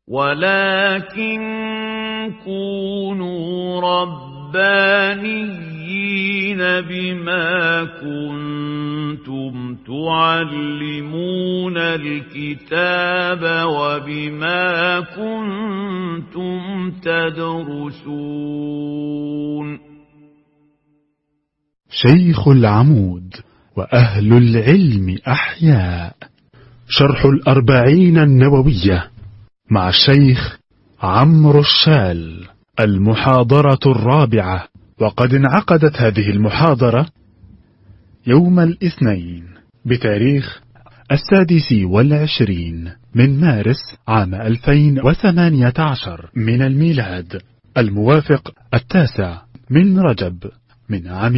ولكن كونوا ربانيين بما كنتم تعلمون الكتاب وبما كنتم تدرسون شيخ العمود وأهل العلم أحياء شرح الأربعين النووية مع الشيخ عمرو الشال المحاضرة الرابعة وقد انعقدت هذه المحاضرة يوم الاثنين بتاريخ السادس والعشرين من مارس عام 2018 من الميلاد الموافق التاسع من رجب من عام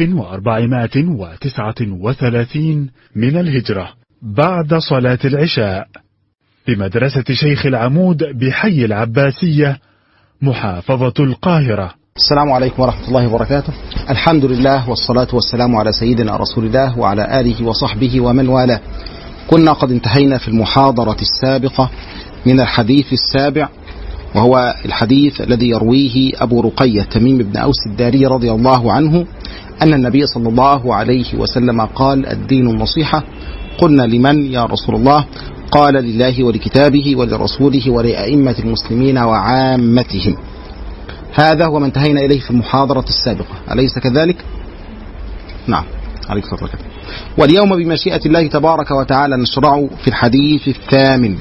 1439 من الهجرة بعد صلاة العشاء بمدرسة شيخ العمود بحي العباسية محافظة القاهرة السلام عليكم ورحمة الله وبركاته الحمد لله والصلاة والسلام على سيدنا رسول الله وعلى آله وصحبه ومن والاه كنا قد انتهينا في المحاضرة السابقة من الحديث السابع وهو الحديث الذي يرويه أبو رقية تميم بن أوس الداري رضي الله عنه أن النبي صلى الله عليه وسلم قال الدين النصيحة قلنا لمن يا رسول الله قال لله ولكتابه ولرسوله ولأئمة المسلمين وعامتهم هذا هو ما انتهينا إليه في المحاضرة السابقة أليس كذلك؟ نعم عليك الصلاة واليوم بمشيئة الله تبارك وتعالى نشرع في الحديث الثامن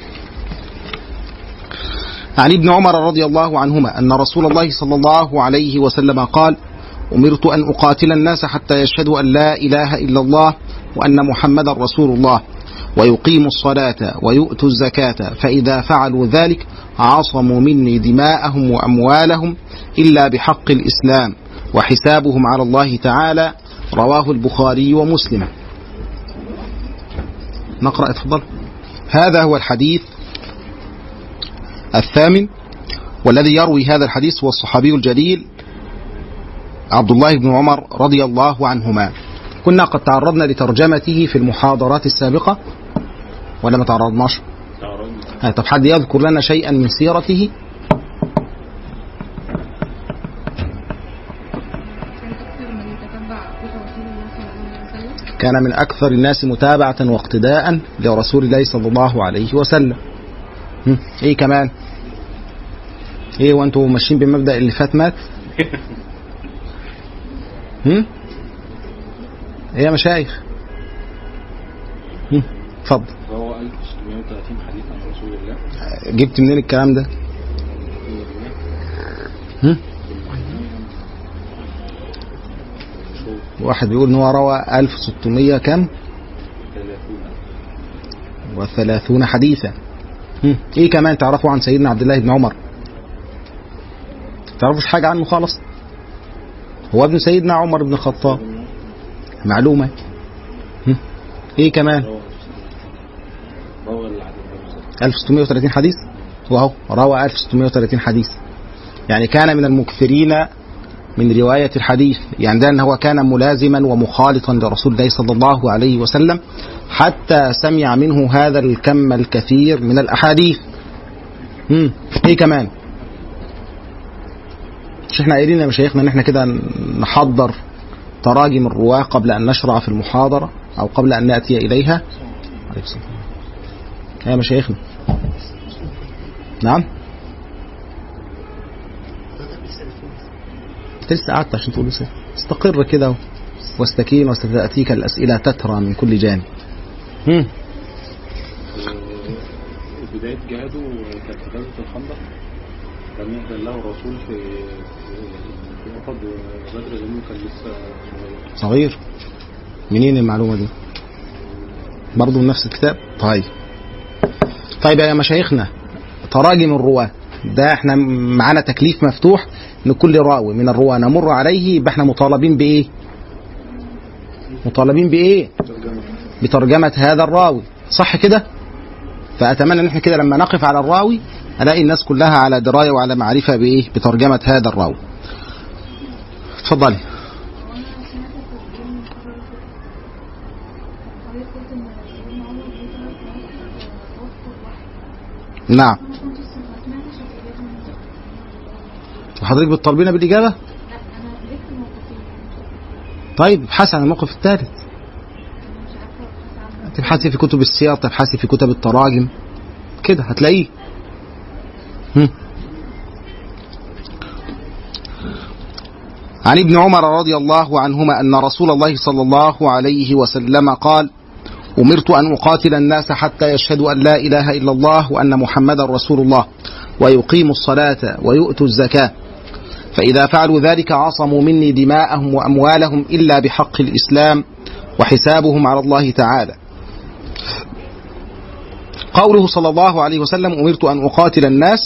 عن ابن عمر رضي الله عنهما أن رسول الله صلى الله عليه وسلم قال أمرت أن أقاتل الناس حتى يشهدوا أن لا إله إلا الله وأن محمدا رسول الله ويقيموا الصلاة ويؤتوا الزكاة فإذا فعلوا ذلك عصموا مني دماءهم وأموالهم إلا بحق الإسلام وحسابهم على الله تعالى رواه البخاري ومسلم نقرأ اتفضل هذا هو الحديث الثامن والذي يروي هذا الحديث هو الصحابي الجليل عبد الله بن عمر رضي الله عنهما كنا قد تعرضنا لترجمته في المحاضرات السابقة ولا ما تعرضناش تعرضنا طب حد يذكر لنا شيئا من سيرته كان من أكثر الناس متابعة واقتداء لرسول الله صلى الله عليه وسلم ايه كمان ايه وانتوا ماشيين بمبدأ اللي فات مات هم؟ ايه يا مشايخ اتفضل هو 1630 حديث عن رسول الله جبت منين الكلام ده هم؟ واحد بيقول ان هو روى 1600 كم وثلاثون حديثا هم. ايه كمان تعرفوا عن سيدنا عبد الله بن عمر تعرفوش حاجة عنه خالص هو ابن سيدنا عمر بن الخطاب معلومة هم. ايه كمان 1630 حديث واهو روى 1630 حديث يعني كان من المكثرين من رواية الحديث يعني ده أنه كان ملازما ومخالطا لرسول الله صلى الله عليه وسلم حتى سمع منه هذا الكم الكثير من الأحاديث مم. ايه كمان مش احنا قايلين يا مشايخنا ان احنا كده نحضر تراجم الرواة قبل ان نشرع في المحاضرة او قبل ان نأتي اليها عليكم السلام يا مشايخنا نعم لسه قعدت عشان تقول لسه استقر كده واستكين وستأتيك الأسئلة تترى من كل جانب هم. بداية جهاده كانت في غزوة الخندق لم يأذن له الرسول في في أحد وبدر لأنه كان لسه صغير صغير منين المعلومة دي برضه من نفس الكتاب طيب طيب يا مشايخنا تراجم الرواة ده احنا معانا تكليف مفتوح ان كل راوي من الرواه نمر عليه يبقى احنا مطالبين بايه؟ مطالبين بايه؟ بترجمه هذا الراوي صح كده؟ فاتمنى ان احنا كده لما نقف على الراوي الاقي الناس كلها على درايه وعلى معرفه بايه؟ بترجمه هذا الراوي. اتفضلي. نعم وحضرتك بتطالبينا بالاجابه لا انا لسه موقفين طيب ابحثي عن الموقف الثالث مش عارفه ابحث عنه تبحثي في كتب السير تبحثي في كتب التراجم كده هتلاقيه هم. عن ابن عمر رضي الله عنهما أن رسول الله صلى الله عليه وسلم قال أمرت أن أقاتل الناس حتى يشهدوا أن لا إله إلا الله وأن محمدا رسول الله ويقيموا الصلاة ويؤتوا الزكاة فإذا فعلوا ذلك عصموا مني دماءهم وأموالهم إلا بحق الإسلام وحسابهم على الله تعالى قوله صلى الله عليه وسلم أمرت أن أقاتل الناس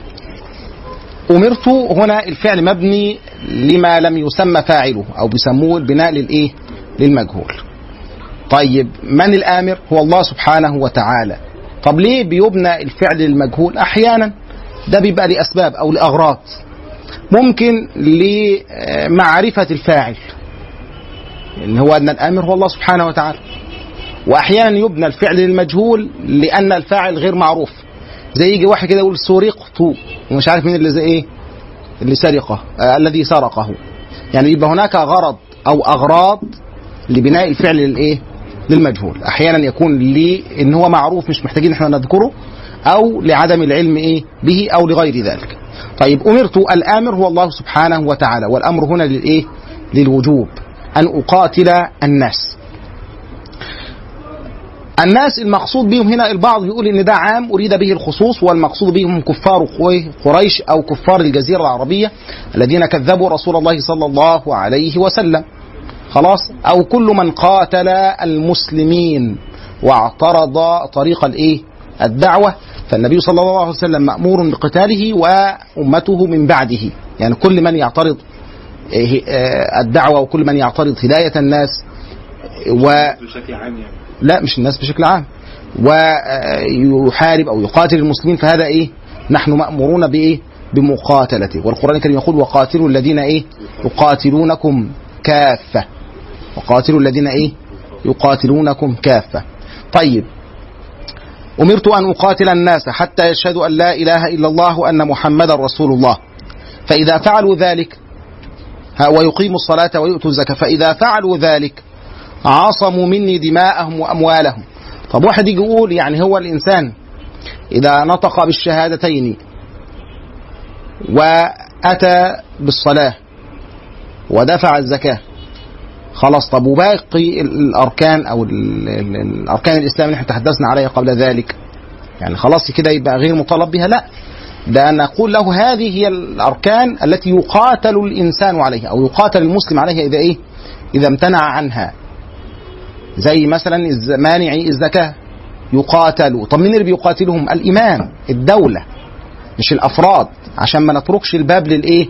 أمرت هنا الفعل مبني لما لم يسمى فاعله أو بيسموه البناء للإيه للمجهول طيب من الآمر هو الله سبحانه وتعالى طب ليه بيبنى الفعل للمجهول أحيانا ده بيبقى لأسباب أو لأغراض ممكن لمعرفة الفاعل ان هو ان الامر هو الله سبحانه وتعالى واحيانا يبنى الفعل للمجهول لان الفاعل غير معروف زي يجي واحد كده يقول سرقت ومش عارف مين اللي زي ايه اللي سرقه آه الذي سرقه يعني يبقى هناك غرض او اغراض لبناء الفعل للايه للمجهول احيانا يكون لان هو معروف مش محتاجين احنا نذكره او لعدم العلم ايه به او لغير ذلك طيب امرت الامر هو الله سبحانه وتعالى والامر هنا للايه للوجوب ان اقاتل الناس الناس المقصود بهم هنا البعض يقول ان ده عام اريد به الخصوص والمقصود بهم كفار قريش او كفار الجزيره العربيه الذين كذبوا رسول الله صلى الله عليه وسلم خلاص او كل من قاتل المسلمين واعترض طريق الايه الدعوه فالنبي صلى الله عليه وسلم مامور بقتاله وامته من بعده يعني كل من يعترض الدعوه وكل من يعترض هدايه الناس و بشكل عام يعني لا مش الناس بشكل عام ويحارب او يقاتل المسلمين فهذا ايه نحن مامورون بايه بمقاتلته والقران الكريم يقول وقاتلوا الذين ايه يقاتلونكم كافه وقاتلوا الذين ايه يقاتلونكم كافه طيب امرت ان اقاتل الناس حتى يشهدوا ان لا اله الا الله وان محمدا رسول الله فاذا فعلوا ذلك ويقيموا الصلاه ويؤتوا الزكاه فاذا فعلوا ذلك عصموا مني دماءهم واموالهم طب واحد يجي يقول يعني هو الانسان اذا نطق بالشهادتين واتى بالصلاه ودفع الزكاه خلاص طب وباقي الاركان او ال ال الاركان الاسلام اللي احنا تحدثنا عليها قبل ذلك يعني خلاص كده يبقى غير مطالب بها لا ده نقول له هذه هي الاركان التي يقاتل الانسان عليها او يقاتل المسلم عليها اذا ايه اذا امتنع عنها زي مثلا مانعي الزكاه يقاتلوا طب مين اللي بيقاتلهم الامام الدوله مش الافراد عشان ما نتركش الباب للايه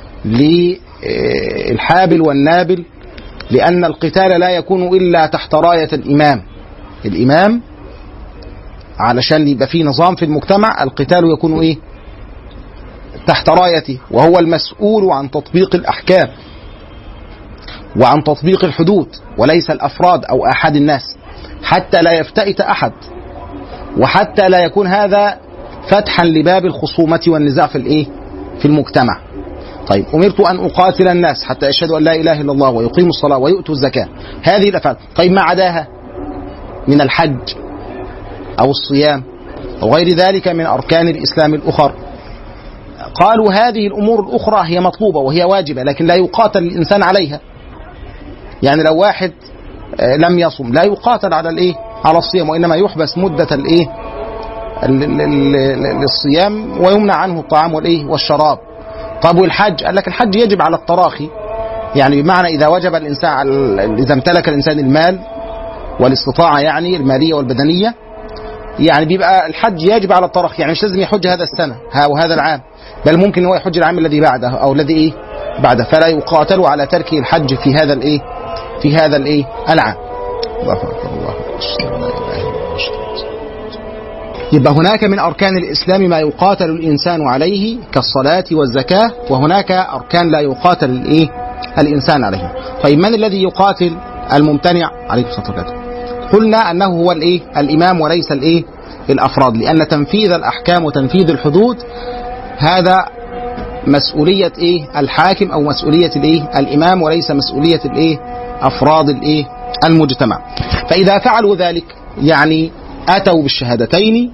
للحابل والنابل لأن القتال لا يكون إلا تحت راية الإمام الإمام علشان يبقى في نظام في المجتمع القتال يكون إيه تحت رايته وهو المسؤول عن تطبيق الأحكام وعن تطبيق الحدود وليس الأفراد أو أحد الناس حتى لا يفتئت أحد وحتى لا يكون هذا فتحا لباب الخصومة والنزاع في الإيه في المجتمع طيب أمرت أن أقاتل الناس حتى يشهدوا أن لا إله إلا الله ويقيموا الصلاة ويؤتوا الزكاة هذه الأفعال طيب ما عداها من الحج أو الصيام أو غير ذلك من أركان الإسلام الأخر قالوا هذه الأمور الأخرى هي مطلوبة وهي واجبة لكن لا يقاتل الإنسان عليها يعني لو واحد لم يصم لا يقاتل على الإيه على الصيام وإنما يحبس مدة الإيه للصيام ويمنع عنه الطعام والإيه والشراب طب والحج قال لك الحج يجب على التراخي يعني بمعنى اذا وجب الانسان اذا امتلك الانسان المال والاستطاعه يعني الماليه والبدنيه يعني بيبقى الحج يجب على التراخي يعني مش لازم يحج هذا السنه ها وهذا العام بل ممكن هو يحج العام الذي بعده او الذي ايه بعده فلا يقاتل على ترك الحج في هذا الايه في هذا الايه العام الله اكبر الله يبقى هناك من أركان الإسلام ما يقاتل الإنسان عليه كالصلاة والزكاة وهناك أركان لا يقاتل الإيه؟ الإنسان عليه طيب من الذي يقاتل الممتنع عليه الصلاة والسلام قلنا أنه هو الإيه؟ الإمام وليس الإيه؟ الأفراد لأن تنفيذ الأحكام وتنفيذ الحدود هذا مسؤولية ايه الحاكم او مسؤولية الايه الامام وليس مسؤولية الايه افراد الايه المجتمع فاذا فعلوا ذلك يعني اتوا بالشهادتين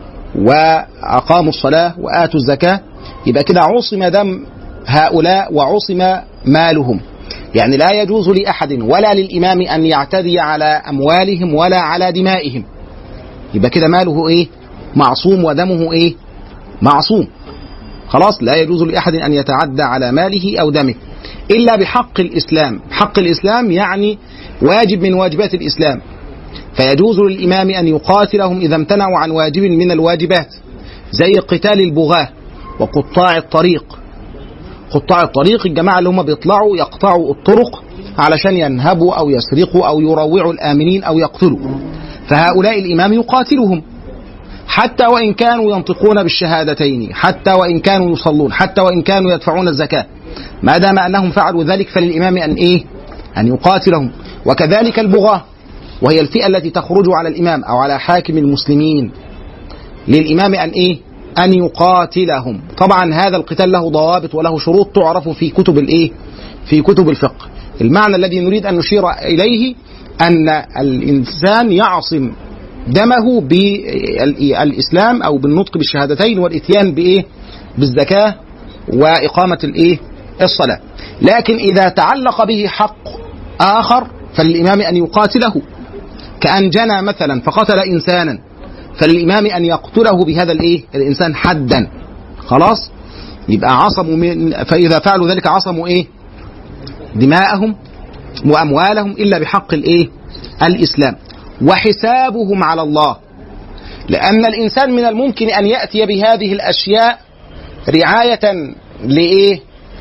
واقاموا الصلاة واتوا الزكاة يبقى كده عصم دم هؤلاء وعصم مالهم يعني لا يجوز لأحد ولا للإمام أن يعتدي على أموالهم ولا على دمائهم يبقى كده ماله إيه معصوم ودمه إيه معصوم خلاص لا يجوز لأحد أن يتعدى على ماله أو دمه إلا بحق الإسلام حق الإسلام يعني واجب من واجبات الإسلام فيجوز للإمام أن يقاتلهم إذا امتنعوا عن واجب من الواجبات زي قتال البغاة وقطاع الطريق قطاع الطريق الجماعة اللي هم بيطلعوا يقطعوا الطرق علشان ينهبوا أو يسرقوا أو يروعوا الآمنين أو يقتلوا فهؤلاء الإمام يقاتلهم حتى وإن كانوا ينطقون بالشهادتين حتى وإن كانوا يصلون حتى وإن كانوا يدفعون الزكاة ما دام أنهم فعلوا ذلك فللإمام أن إيه أن يقاتلهم وكذلك البغاة وهي الفئة التي تخرج على الإمام أو على حاكم المسلمين للإمام أن إيه أن يقاتلهم طبعا هذا القتال له ضوابط وله شروط تعرف في كتب الإيه في كتب الفقه المعنى الذي نريد أن نشير إليه أن الإنسان يعصم دمه بالإسلام أو بالنطق بالشهادتين والإتيان بإيه بالزكاة وإقامة الإيه الصلاة لكن إذا تعلق به حق آخر فللإمام أن يقاتله كأن جنى مثلا فقتل إنسانا فللإمام أن يقتله بهذا الإيه الإنسان حدا خلاص يبقى عصموا من فإذا فعلوا ذلك عصموا إيه دماءهم وأموالهم إلا بحق الإيه الإسلام وحسابهم على الله لأن الإنسان من الممكن أن يأتي بهذه الأشياء رعاية لإيه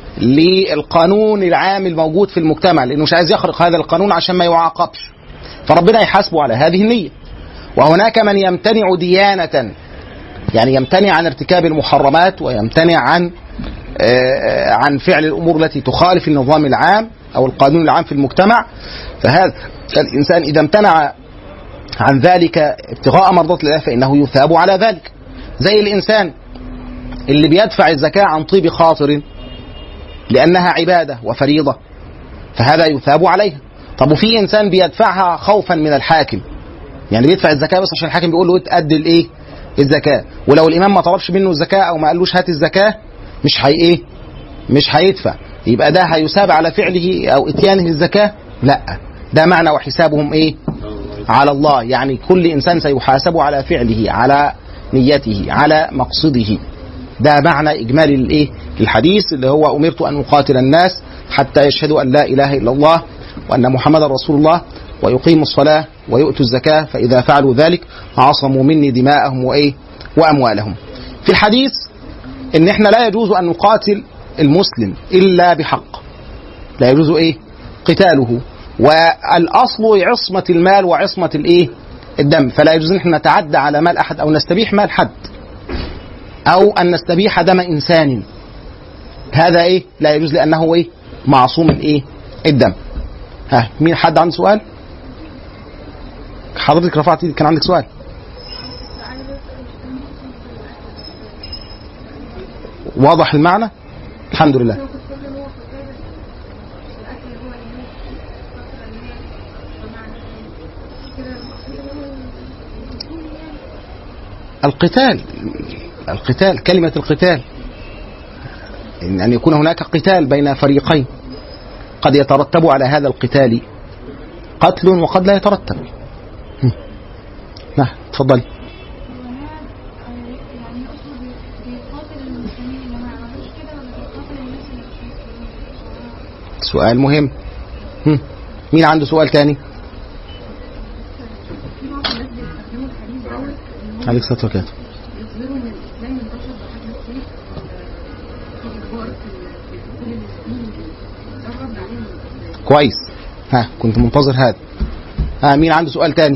للقانون العام الموجود في المجتمع لأنه مش عايز يخرق هذا القانون عشان ما يعاقبش فربنا يحاسبه على هذه النية وهناك من يمتنع ديانة يعني يمتنع عن ارتكاب المحرمات ويمتنع عن عن فعل الامور التي تخالف النظام العام او القانون العام في المجتمع فهذا الانسان اذا امتنع عن ذلك ابتغاء مرضات الله فانه يثاب على ذلك زي الانسان اللي بيدفع الزكاه عن طيب خاطر لانها عباده وفريضه فهذا يثاب عليها طب وفي انسان بيدفعها خوفا من الحاكم يعني بيدفع الزكاه بس عشان الحاكم بيقول له تأدي الايه الزكاه ولو الامام ما طلبش منه الزكاه او ما قالوش هات الزكاه مش هي ايه مش هيدفع يبقى ده هيساب على فعله او اتيانه الزكاه لا ده معنى وحسابهم ايه على الله يعني كل انسان سيحاسب على فعله على نيته على مقصده ده معنى اجمالي الايه الحديث اللي هو امرت ان اقاتل الناس حتى يشهدوا ان لا اله الا الله وان محمدا رسول الله ويقيموا الصلاه ويؤتوا الزكاه فاذا فعلوا ذلك عصموا مني دماءهم وايه واموالهم في الحديث ان احنا لا يجوز ان نقاتل المسلم الا بحق لا يجوز ايه قتاله والاصل عصمه المال وعصمه الايه الدم فلا يجوز ان احنا نتعدى على مال احد او نستبيح مال حد او ان نستبيح دم انسان هذا ايه لا يجوز لانه ايه معصوم الايه الدم ها مين حد عنده سؤال حضرتك رفعت ايدك كان عندك سؤال واضح المعنى الحمد لله القتال القتال كلمة القتال إن أن يكون هناك قتال بين فريقين قد يترتب على هذا القتال قتل وقد لا يترتب نعم تفضلي يعني يقصد بيقاتل المسلمين اللي ما عملوش كده ولا بيقاتل الناس اللي مش مسلمين؟ سؤال مهم هم. مين عنده سؤال تاني في بعض الناس بيستخدموا الحديث دوت ان هم عليك الصلاة والسلام يظهروا ان الاسلام انتشر بحجم السيف في اجبار في دخول المسلمين ده رد عليهم ازاي؟ كويس ها كنت منتظر هذا ها مين عنده سؤال تاني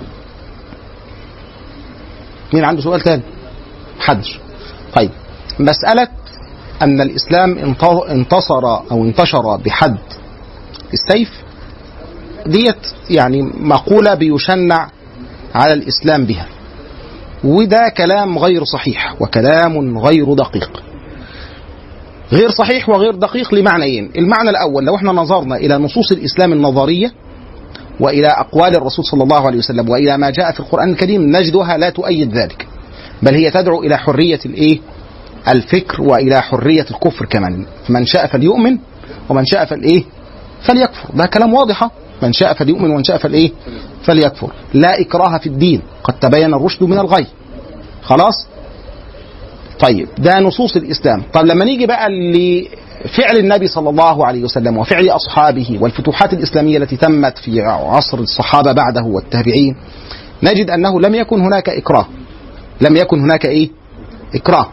مين عنده سؤال تاني محدش طيب مسألة أن الإسلام انت- انتصر أو انتشر بحد السيف ديت يعني مقولة بيشنع على الإسلام بها وده كلام غير صحيح وكلام غير دقيق غير صحيح وغير دقيق لمعنيين المعنى الأول لو احنا نظرنا إلى نصوص الإسلام النظرية وإلى أقوال الرسول صلى الله عليه وسلم وإلى ما جاء في القرآن الكريم نجدها لا تؤيد ذلك بل هي تدعو إلى حرية الإيه الفكر وإلى حرية الكفر كمان من شاء فليؤمن ومن شاء فالإيه فليكفر ده كلام واضحة من شاء فليؤمن ومن شاء فالإيه فليكفر لا إكراه في الدين قد تبين الرشد من الغي خلاص طيب ده نصوص الإسلام طب لما نيجي بقى لفعل النبي صلى الله عليه وسلم وفعل أصحابه والفتوحات الإسلامية التي تمت في عصر الصحابة بعده والتابعين نجد أنه لم يكن هناك إكراه لم يكن هناك إيه إكراه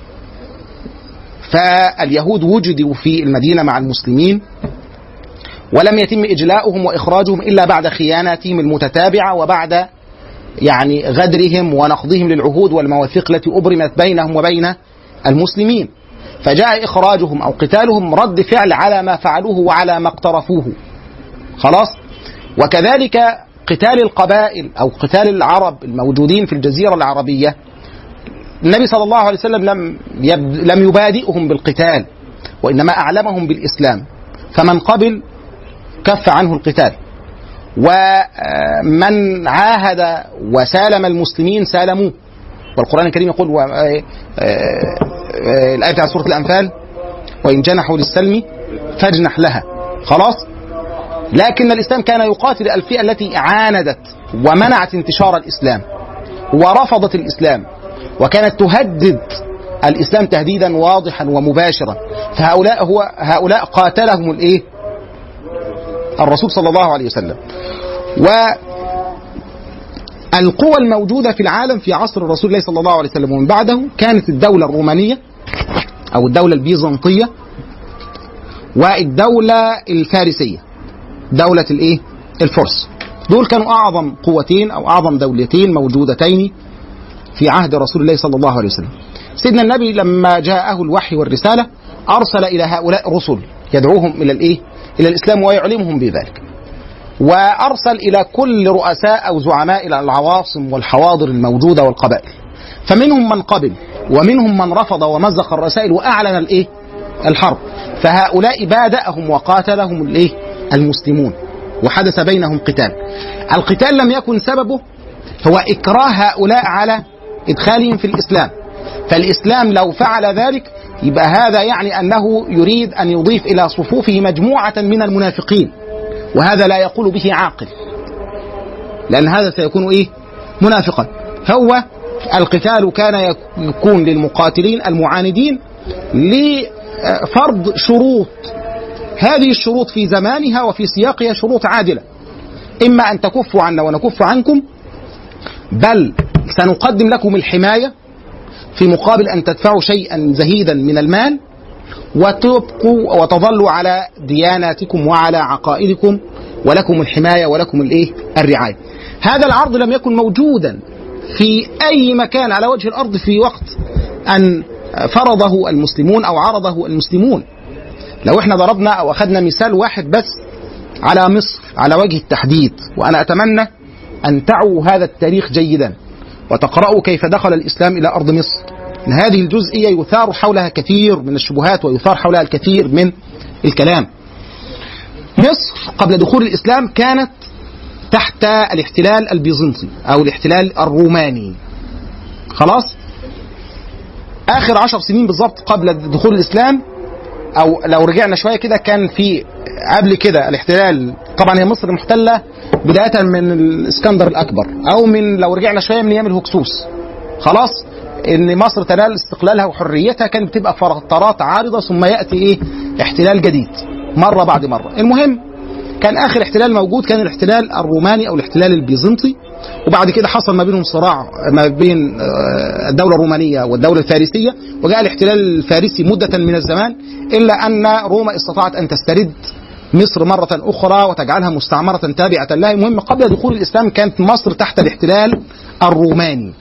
فاليهود وجدوا في المدينة مع المسلمين ولم يتم إجلاؤهم وإخراجهم إلا بعد خياناتهم المتتابعة وبعد يعني غدرهم ونقضهم للعهود والمواثيق التي أبرمت بينهم وبين المسلمين فجاء إخراجهم أو قتالهم رد فعل على ما فعلوه وعلى ما اقترفوه خلاص وكذلك قتال القبائل أو قتال العرب الموجودين في الجزيرة العربية النبي صلى الله عليه وسلم لم يب... لم يبادئهم بالقتال وإنما أعلمهم بالإسلام فمن قبل كف عنه القتال ومن عاهد وسالم المسلمين سالموه والقرآن الكريم يقول و... الآية بتاعت سورة الأنفال وإن جنحوا للسلم فاجنح لها خلاص لكن الإسلام كان يقاتل الفئة التي عاندت ومنعت انتشار الإسلام ورفضت الإسلام وكانت تهدد الإسلام تهديدا واضحا ومباشرا فهؤلاء هو هؤلاء قاتلهم الإيه؟ الرسول صلى الله عليه وسلم و القوى الموجودة في العالم في عصر الرسول الله صلى الله عليه وسلم ومن بعده كانت الدولة الرومانية أو الدولة البيزنطية والدولة الفارسية دولة الإيه؟ الفرس دول كانوا أعظم قوتين أو أعظم دولتين موجودتين في عهد رسول الله صلى الله عليه وسلم سيدنا النبي لما جاءه الوحي والرسالة أرسل إلى هؤلاء رسل يدعوهم إلى الإيه؟ إلى الإسلام ويعلمهم بذلك وأرسل إلى كل رؤساء أو زعماء إلى العواصم والحواضر الموجودة والقبائل فمنهم من قبل ومنهم من رفض ومزق الرسائل وأعلن الإيه؟ الحرب فهؤلاء بادأهم وقاتلهم الإيه؟ المسلمون وحدث بينهم قتال القتال لم يكن سببه هو إكراه هؤلاء على إدخالهم في الإسلام فالإسلام لو فعل ذلك يبقى هذا يعني أنه يريد أن يضيف إلى صفوفه مجموعة من المنافقين وهذا لا يقول به عاقل لأن هذا سيكون إيه منافقا هو القتال كان يكون للمقاتلين المعاندين لفرض شروط هذه الشروط في زمانها وفي سياقها شروط عادلة إما أن تكفوا عنا ونكف عنكم بل سنقدم لكم الحماية في مقابل أن تدفعوا شيئا زهيدا من المال وتبقوا وتظلوا على دياناتكم وعلى عقائدكم ولكم الحماية ولكم الإيه الرعاية هذا العرض لم يكن موجودا في أي مكان على وجه الأرض في وقت أن فرضه المسلمون أو عرضه المسلمون لو احنا ضربنا أو أخذنا مثال واحد بس على مصر على وجه التحديد وأنا أتمنى أن تعوا هذا التاريخ جيدا وتقرأوا كيف دخل الإسلام إلى أرض مصر إن هذه الجزئية يثار حولها كثير من الشبهات ويثار حولها الكثير من الكلام مصر قبل دخول الإسلام كانت تحت الاحتلال البيزنطي أو الاحتلال الروماني خلاص آخر عشر سنين بالضبط قبل دخول الإسلام أو لو رجعنا شوية كده كان في قبل كده الاحتلال طبعا هي مصر محتلة بداية من الإسكندر الأكبر أو من لو رجعنا شوية من أيام الهكسوس خلاص ان مصر تنال استقلالها وحريتها كانت بتبقى فترات عارضه ثم ياتي ايه احتلال جديد مره بعد مره المهم كان اخر احتلال موجود كان الاحتلال الروماني او الاحتلال البيزنطي وبعد كده حصل ما بينهم صراع ما بين الدوله الرومانيه والدوله الفارسيه وجاء الاحتلال الفارسي مده من الزمان الا ان روما استطاعت ان تسترد مصر مرة أخرى وتجعلها مستعمرة تابعة لها المهم قبل دخول الإسلام كانت مصر تحت الاحتلال الروماني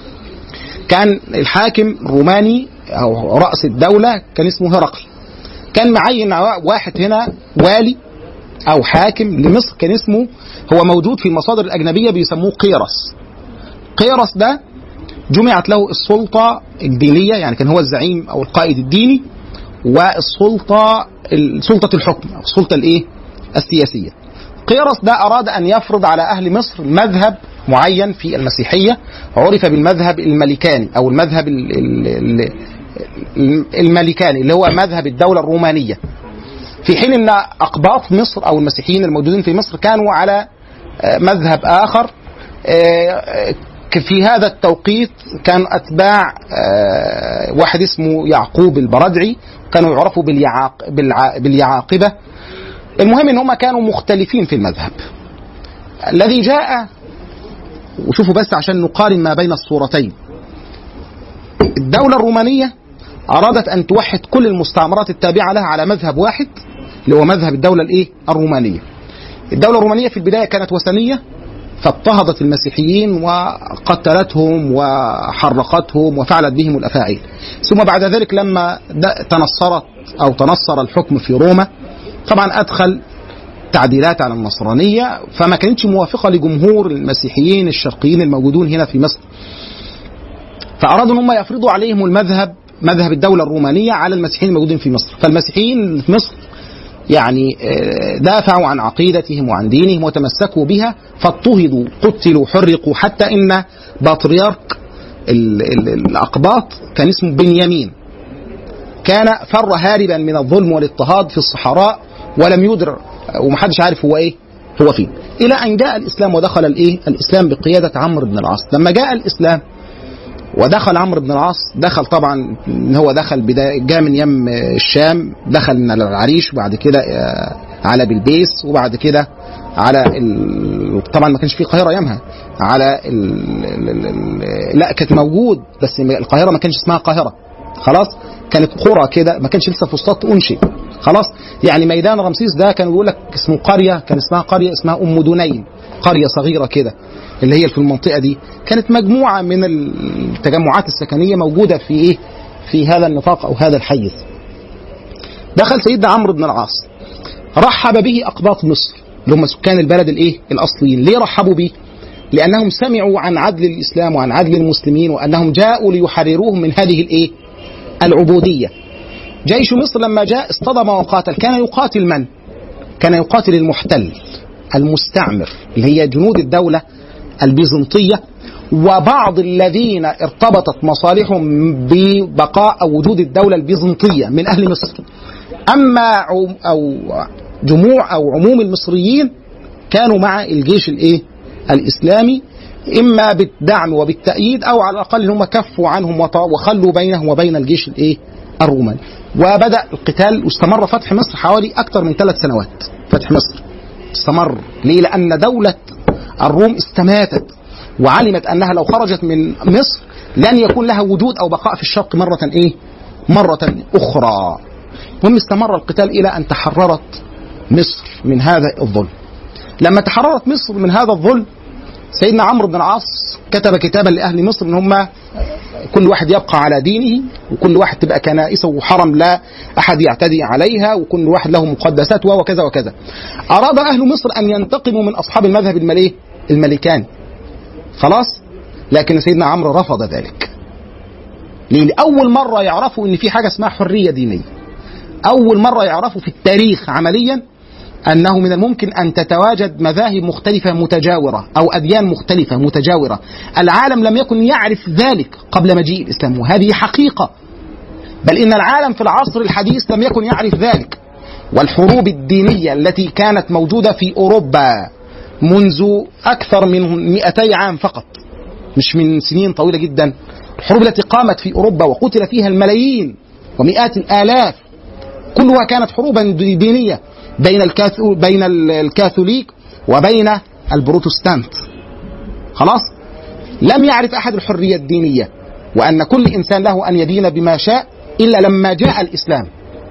كان الحاكم الروماني او راس الدوله كان اسمه هرقل كان معين واحد هنا والي او حاكم لمصر كان اسمه هو موجود في المصادر الاجنبيه بيسموه قيرس قيرس ده جمعت له السلطه الدينيه يعني كان هو الزعيم او القائد الديني والسلطة سلطة الحكم أو السلطة الإيه؟ السياسية قيرس ده أراد أن يفرض على أهل مصر مذهب معين في المسيحية عرف بالمذهب الملكاني أو المذهب ال- ال- ال- الملكاني اللي هو مذهب الدولة الرومانية في حين أن أقباط مصر أو المسيحيين الموجودين في مصر كانوا على آه، مذهب آخر آه، آه، في هذا التوقيت كان أتباع آه، واحد اسمه يعقوب البردعي كانوا يعرفوا باليعاق بالع- باليعاقبة المهم ان هم كانوا مختلفين في المذهب الذي جاء وشوفوا بس عشان نقارن ما بين الصورتين الدولة الرومانية أرادت أن توحد كل المستعمرات التابعة لها على مذهب واحد اللي هو مذهب الدولة الإيه؟ الرومانية. الدولة الرومانية في البداية كانت وثنية فاضطهدت المسيحيين وقتلتهم وحرقتهم وفعلت بهم الأفاعيل. ثم بعد ذلك لما د- تنصرت أو تنصر الحكم في روما طبعا أدخل تعديلات على النصرانية فما كانتش موافقة لجمهور المسيحيين الشرقيين الموجودون هنا في مصر فأرادوا أن هم يفرضوا عليهم المذهب مذهب الدولة الرومانية على المسيحيين الموجودين في مصر فالمسيحيين في مصر يعني آه، دافعوا عن عقيدتهم وعن دينهم وتمسكوا بها فاضطهدوا قتلوا حرقوا حتى ان بطريرك ال- ال- الاقباط كان اسمه بنيامين كان فر هاربا من الظلم والاضطهاد في الصحراء ولم يدر ومحدش عارف هو ايه هو فين الى ان جاء الاسلام ودخل الايه الاسلام بقياده عمرو بن العاص لما جاء الاسلام ودخل عمرو بن العاص دخل طبعا ان هو دخل بداية جاء من يم الشام دخل من العريش وبعد كده آه، على بلبيس وبعد كده على ال... طبعا ما كانش في القاهره ايامها على ال... ال... ال... ال... لا كانت موجود بس القاهره ما كانش اسمها قاهره خلاص كانت قرى كده ما كانش لسه فسطاط انشئ خلاص يعني ميدان رمسيس ده كان بيقول لك اسمه قريه كان اسمها قريه اسمها ام دنين قريه صغيره كده اللي هي في المنطقه دي كانت مجموعه من التجمعات السكنيه موجوده في ايه في هذا النطاق او هذا الحيز دخل سيدنا عمرو بن العاص رحب به اقباط مصر اللي هم سكان البلد الايه الاصليين ليه رحبوا به لانهم سمعوا عن عدل الاسلام وعن عدل المسلمين وانهم جاءوا ليحرروهم من هذه الايه العبوديه جيش مصر لما جاء اصطدم وقاتل كان يقاتل من كان يقاتل المحتل المستعمر اللي هي جنود الدوله البيزنطيه وبعض الذين ارتبطت مصالحهم ببقاء او وجود الدوله البيزنطيه من اهل مصر اما عم او جموع او عموم المصريين كانوا مع الجيش الايه الاسلامي اما بالدعم وبالتأييد او على الاقل هم كفوا عنهم وط- وخلوا بينهم وبين الجيش الايه الروماني وبدا القتال واستمر فتح مصر حوالي اكثر من ثلاث سنوات فتح مصر استمر ليه لان دوله الروم استماتت وعلمت انها لو خرجت من مصر لن يكون لها وجود او بقاء في الشرق مره ايه مره اخرى المهم استمر القتال الى ان تحررت مصر من هذا الظلم لما تحررت مصر من هذا الظلم سيدنا عمرو بن العاص كتب كتابا لاهل مصر ان هم كل واحد يبقى على دينه وكل واحد تبقى كنائسه وحرم لا احد يعتدي عليها وكل واحد له مقدسات وكذا وكذا. اراد اهل مصر ان ينتقموا من اصحاب المذهب المليه الملكاني. خلاص؟ لكن سيدنا عمرو رفض ذلك. ليه؟ لأول مرة يعرفوا إن في حاجة اسمها حرية دينية. أول مرة يعرفوا في التاريخ عمليا أنه من الممكن أن تتواجد مذاهب مختلفة متجاورة أو أديان مختلفة متجاورة العالم لم يكن يعرف ذلك قبل مجيء الإسلام وهذه حقيقة بل إن العالم في العصر الحديث لم يكن يعرف ذلك والحروب الدينية التي كانت موجودة في أوروبا منذ أكثر من 200 عام فقط مش من سنين طويلة جدا الحروب التي قامت في أوروبا وقتل فيها الملايين ومئات الآلاف كلها كانت حروبا دينية بين الكاثو بين الكاثوليك وبين البروتستانت خلاص لم يعرف احد الحريه الدينيه وان كل انسان له ان يدين بما شاء الا لما جاء الاسلام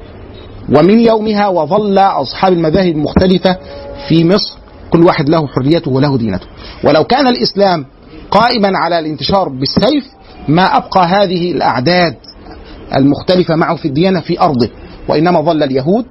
ومن يومها وظل اصحاب المذاهب المختلفه في مصر كل واحد له حريته وله دينته ولو كان الاسلام قائما على الانتشار بالسيف ما ابقى هذه الاعداد المختلفه معه في الديانه في ارضه وانما ظل اليهود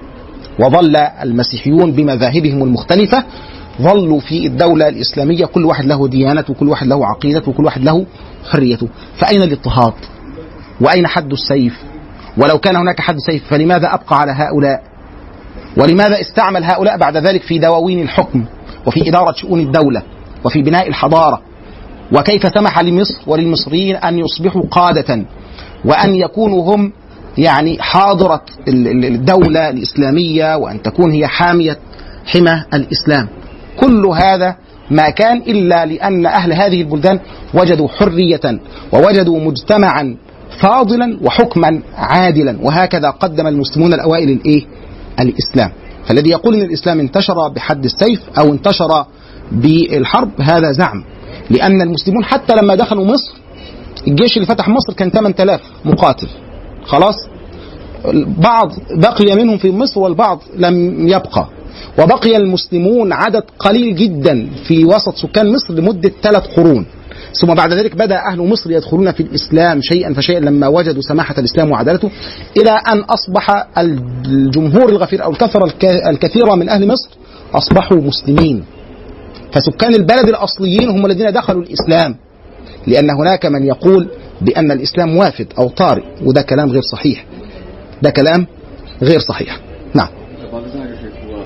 وظل المسيحيون بمذاهبهم المختلفة ظلوا في الدولة الإسلامية كل واحد له ديانته وكل واحد له عقيدته وكل واحد له حريته فأين الاضطهاد وأين حد السيف ولو كان هناك حد سيف فلماذا أبقى على هؤلاء ولماذا استعمل هؤلاء بعد ذلك في دواوين الحكم وفي إدارة شؤون الدولة وفي بناء الحضارة وكيف سمح لمصر وللمصريين أن يصبحوا قادة وأن يكونوا هم يعني حاضرة ال- ال- الدولة الإسلامية وأن تكون هي حامية حمى الإسلام كل هذا ما كان إلا لأن أهل هذه البلدان وجدوا حرية ووجدوا مجتمعا فاضلا وحكما عادلا وهكذا قدم المسلمون الأوائل الإيه؟ الإسلام فالذي يقول أن الإسلام انتشر بحد السيف أو انتشر بالحرب هذا زعم لأن المسلمون حتى لما دخلوا مصر الجيش اللي فتح مصر كان 8000 مقاتل خلاص بعض بقي منهم في مصر والبعض لم يبقى وبقي المسلمون عدد قليل جدا في وسط سكان مصر لمدة ثلاث قرون ثم بعد ذلك بدا اهل مصر يدخلون في الاسلام شيئا فشيئا لما وجدوا سماحه الاسلام وعدالته الى ان اصبح الجمهور الغفير او الكثره الك- الكثيره من اهل مصر اصبحوا مسلمين فسكان البلد الاصليين هم الذين دخلوا الاسلام لان هناك من يقول بان الاسلام وافد او طارئ وده كلام غير صحيح ده كلام غير صحيح نعم بعد اذنك يا شيخ هو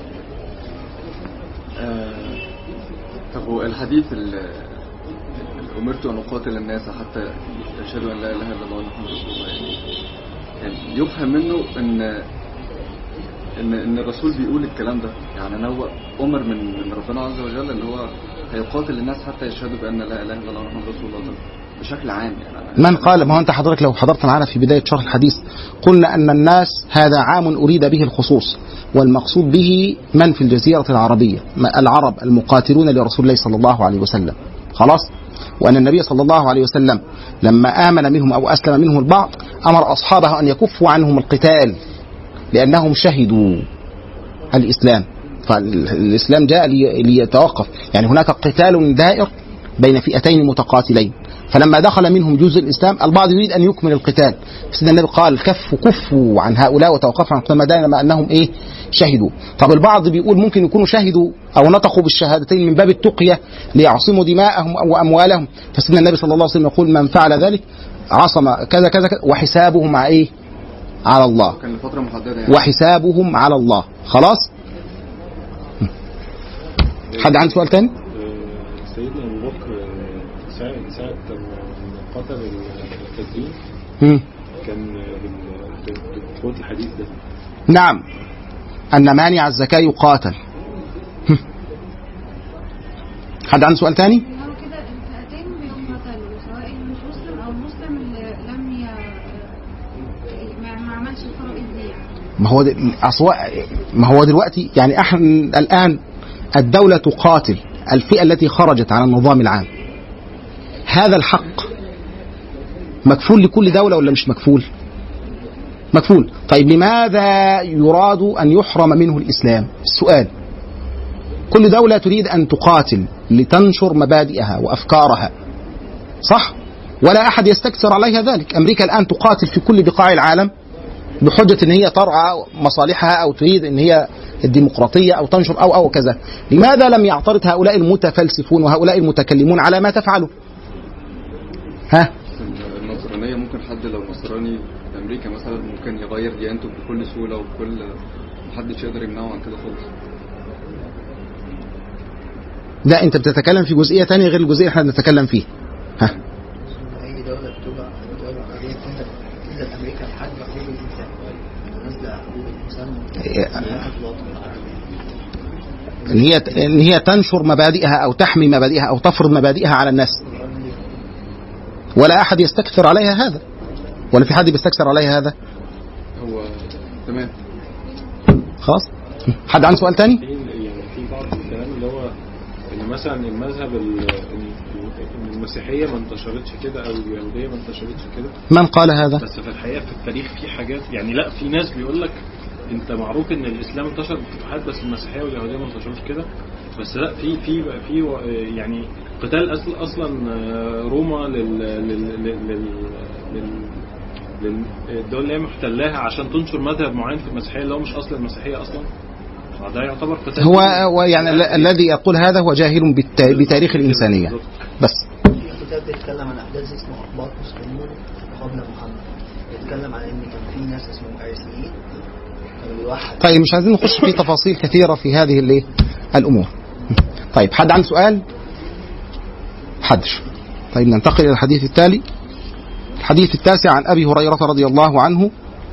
آه، طب هو الحديث ال- ال- امرت ان اقاتل الناس حتى يشهدوا ان لا اله الا الله محمد رسول الله يعني يعني يفهم منه ان ان ان الرسول بيقول الكلام ده يعني ان هو امر من من ربنا عز وجل ان هو هيقاتل الناس حتى يشهدوا بان لا اله الا الله محمد رسول الله بشكل عام يعني من قال ما هو انت حضرتك لو حضرت معنا في بدايه شرح الحديث قلنا ان الناس هذا عام اريد به الخصوص والمقصود به من في الجزيره العربيه ما- العرب المقاتلون لرسول الله صلى الله عليه وسلم خلاص وان النبي صلى الله عليه وسلم لما امن منهم او اسلم منهم البعض امر اصحابه ان يكفوا عنهم القتال لانهم شهدوا الاسلام فالاسلام جاء لي- ليتوقف يعني هناك قتال دائر بين فئتين متقاتلين فلما دخل منهم جزء الاسلام البعض يريد ان يكمل القتال سيدنا النبي قال كفوا كفوا عن هؤلاء وتوقفوا عن القتال ما دام انهم ايه شهدوا طب البعض بيقول ممكن يكونوا شهدوا او نطقوا بالشهادتين من باب التقيه ليعصموا دماءهم او اموالهم فسيدنا النبي صلى الله عليه وسلم يقول من فعل ذلك عصم كذا كذا, كذا وحسابه مع ايه على الله كان لفتره محدده يعني وحسابهم على الله خلاص حد عنده سؤال تاني آه، سيدنا ابو بكر آه، ساعة ساعة لما قتل الكاذبين مم. كان بال- بقوة الحديث ده نعم أن مانع الزكاة يقاتل هم. حد عنده سؤال تاني؟ هو كده الفئتين بيهم قتلوا سواء مش مسلم او المسلم اللي لم ي... ما ما عملش الفرائض دي يعني ما هو د- أصوا- ما هو دلوقتي يعني احنا الآن الدولة تقاتل الفئة التي خرجت عن النظام العام هذا الحق مكفول لكل دولة ولا مش مكفول؟ مكفول طيب لماذا يراد أن يحرم منه الإسلام؟ السؤال كل دولة تريد أن تقاتل لتنشر مبادئها وأفكارها صح؟ ولا أحد يستكثر عليها ذلك أمريكا الآن تقاتل في كل بقاع العالم بحجة أن هي ترعى مصالحها أو تريد أن هي الديمقراطية أو تنشر أو أو كذا لماذا لم يعترض هؤلاء المتفلسفون وهؤلاء المتكلمون على ما تفعله ها النصرانية ممكن حد لو نصراني في أمريكا مثلا ممكن يغير ديانته بكل سهولة وبكل محدش يقدر يمنعه عن كده خالص لا أنت بتتكلم في جزئية تانية غير الجزئية اللي احنا بنتكلم فيها ها اي دوله بتبقى دوله عربيه تنزل تنزل امريكا لحد حقوق الانسان نازله حقوق الانسان إيه. في الوطن العربي ان هي ان هي تنشر مبادئها او تحمي مبادئها او تفرض مبادئها على الناس ولا احد يستكثر عليها هذا ولا في حد بيستكثر عليها هذا هو تمام خلاص حد عنده سؤال تاني في يعني في بعض الكلام اللي هو ان مثلا المذهب ال- إن المسيحيه ما انتشرتش كده او اليهوديه ما انتشرتش كده من قال هذا بس في الحقيقه في التاريخ في حاجات يعني لا في ناس بيقول لك انت معروف ان الاسلام انتشر بفتوحات بس المسيحيه واليهوديه ما انتشروش كده بس لا في في في و- يعني قتال اصلا اصلا آه، روما لل لل لل لل- لل- للدول اللي هي محتلاها عشان تنشر مذهب معين في المسيحيه اللي هو مش اصل المسيحيه اصلا ده يعتبر قتال هو هو يعني ال- الذي يقول هذا هو جاهل بالتا- بتاريخ الانسانيه بس في كتاب بيتكلم عن احداث اسمه اخبار مسلمون قبل محمد بيتكلم عن ان كان في ناس اسمهم اريسيين كانوا بيوحد طيب مش عايزين نخش في تفاصيل كثيرة في هذه الايه الأمور طيب حد عنده سؤال حدش طيب ننتقل إلى الحديث التالي الحديث التاسع عن أبي هريرة رضي الله عنه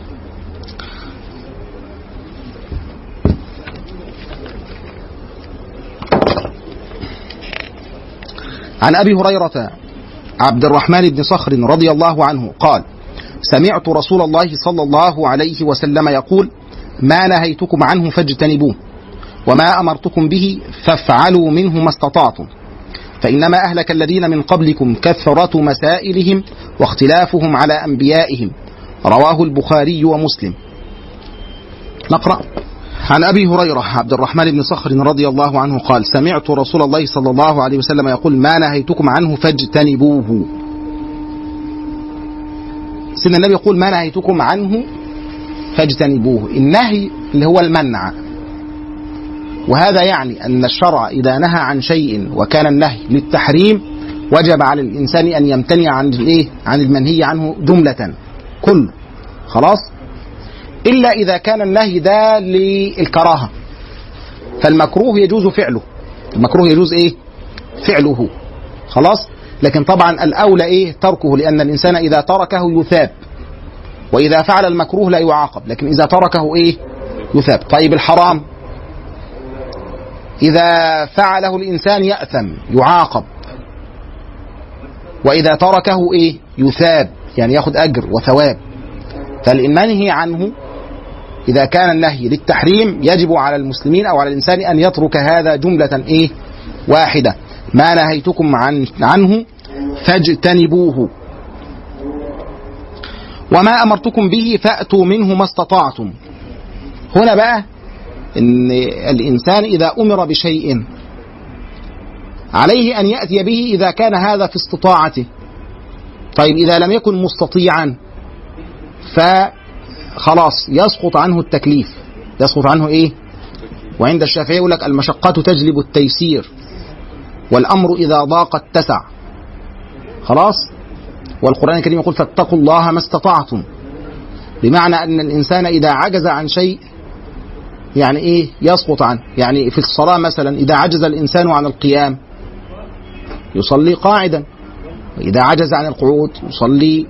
عن أبي هريرة عبد الرحمن بن صخر رضي الله عنه قال سمعت رسول الله صلى الله عليه وسلم يقول ما نهيتكم عنه فاجتنبوه وما أمرتكم به فافعلوا منه ما استطعتم فإنما أهلك الذين من قبلكم كثرة مسائلهم واختلافهم على أنبيائهم رواه البخاري ومسلم نقرأ عن أبي هريرة عبد الرحمن بن صخر رضي الله عنه قال سمعت رسول الله صلى الله عليه وسلم يقول ما نهيتكم عنه فاجتنبوه سيدنا النبي يقول ما نهيتكم عنه فاجتنبوه النهي اللي هو المنع وهذا يعني أن الشرع إذا نهى عن شيء وكان النهي للتحريم وجب على الإنسان أن يمتنع عن الإيه؟ عن المنهي عنه جملة كل خلاص إلا إذا كان النهي ده للكراهة فالمكروه يجوز فعله المكروه يجوز إيه فعله خلاص لكن طبعا الأولى إيه تركه لأن الإنسان إذا تركه يثاب وإذا فعل المكروه لا يعاقب لكن إذا تركه إيه يثاب طيب الحرام إذا فعله الإنسان يأثم يعاقب وإذا تركه إيه يثاب يعني ياخد أجر وثواب فالمنهي عنه إذا كان النهي للتحريم يجب على المسلمين أو على الإنسان أن يترك هذا جملة إيه واحدة ما نهيتكم عن عنه فاجتنبوه وما أمرتكم به فأتوا منه ما استطعتم هنا بقى ان الانسان اذا امر بشيء عليه ان ياتي به اذا كان هذا في استطاعته طيب اذا لم يكن مستطيعا فخلاص يسقط عنه التكليف يسقط عنه ايه وعند الشافعي يقول لك المشقة تجلب التيسير والامر اذا ضاق اتسع خلاص والقران الكريم يقول فاتقوا الله ما استطعتم بمعنى ان الانسان اذا عجز عن شيء يعني ايه يسقط عنه يعني في الصلاة مثلا إذا عجز الإنسان عن القيام يصلي قاعدا وإذا عجز عن القعود يصلي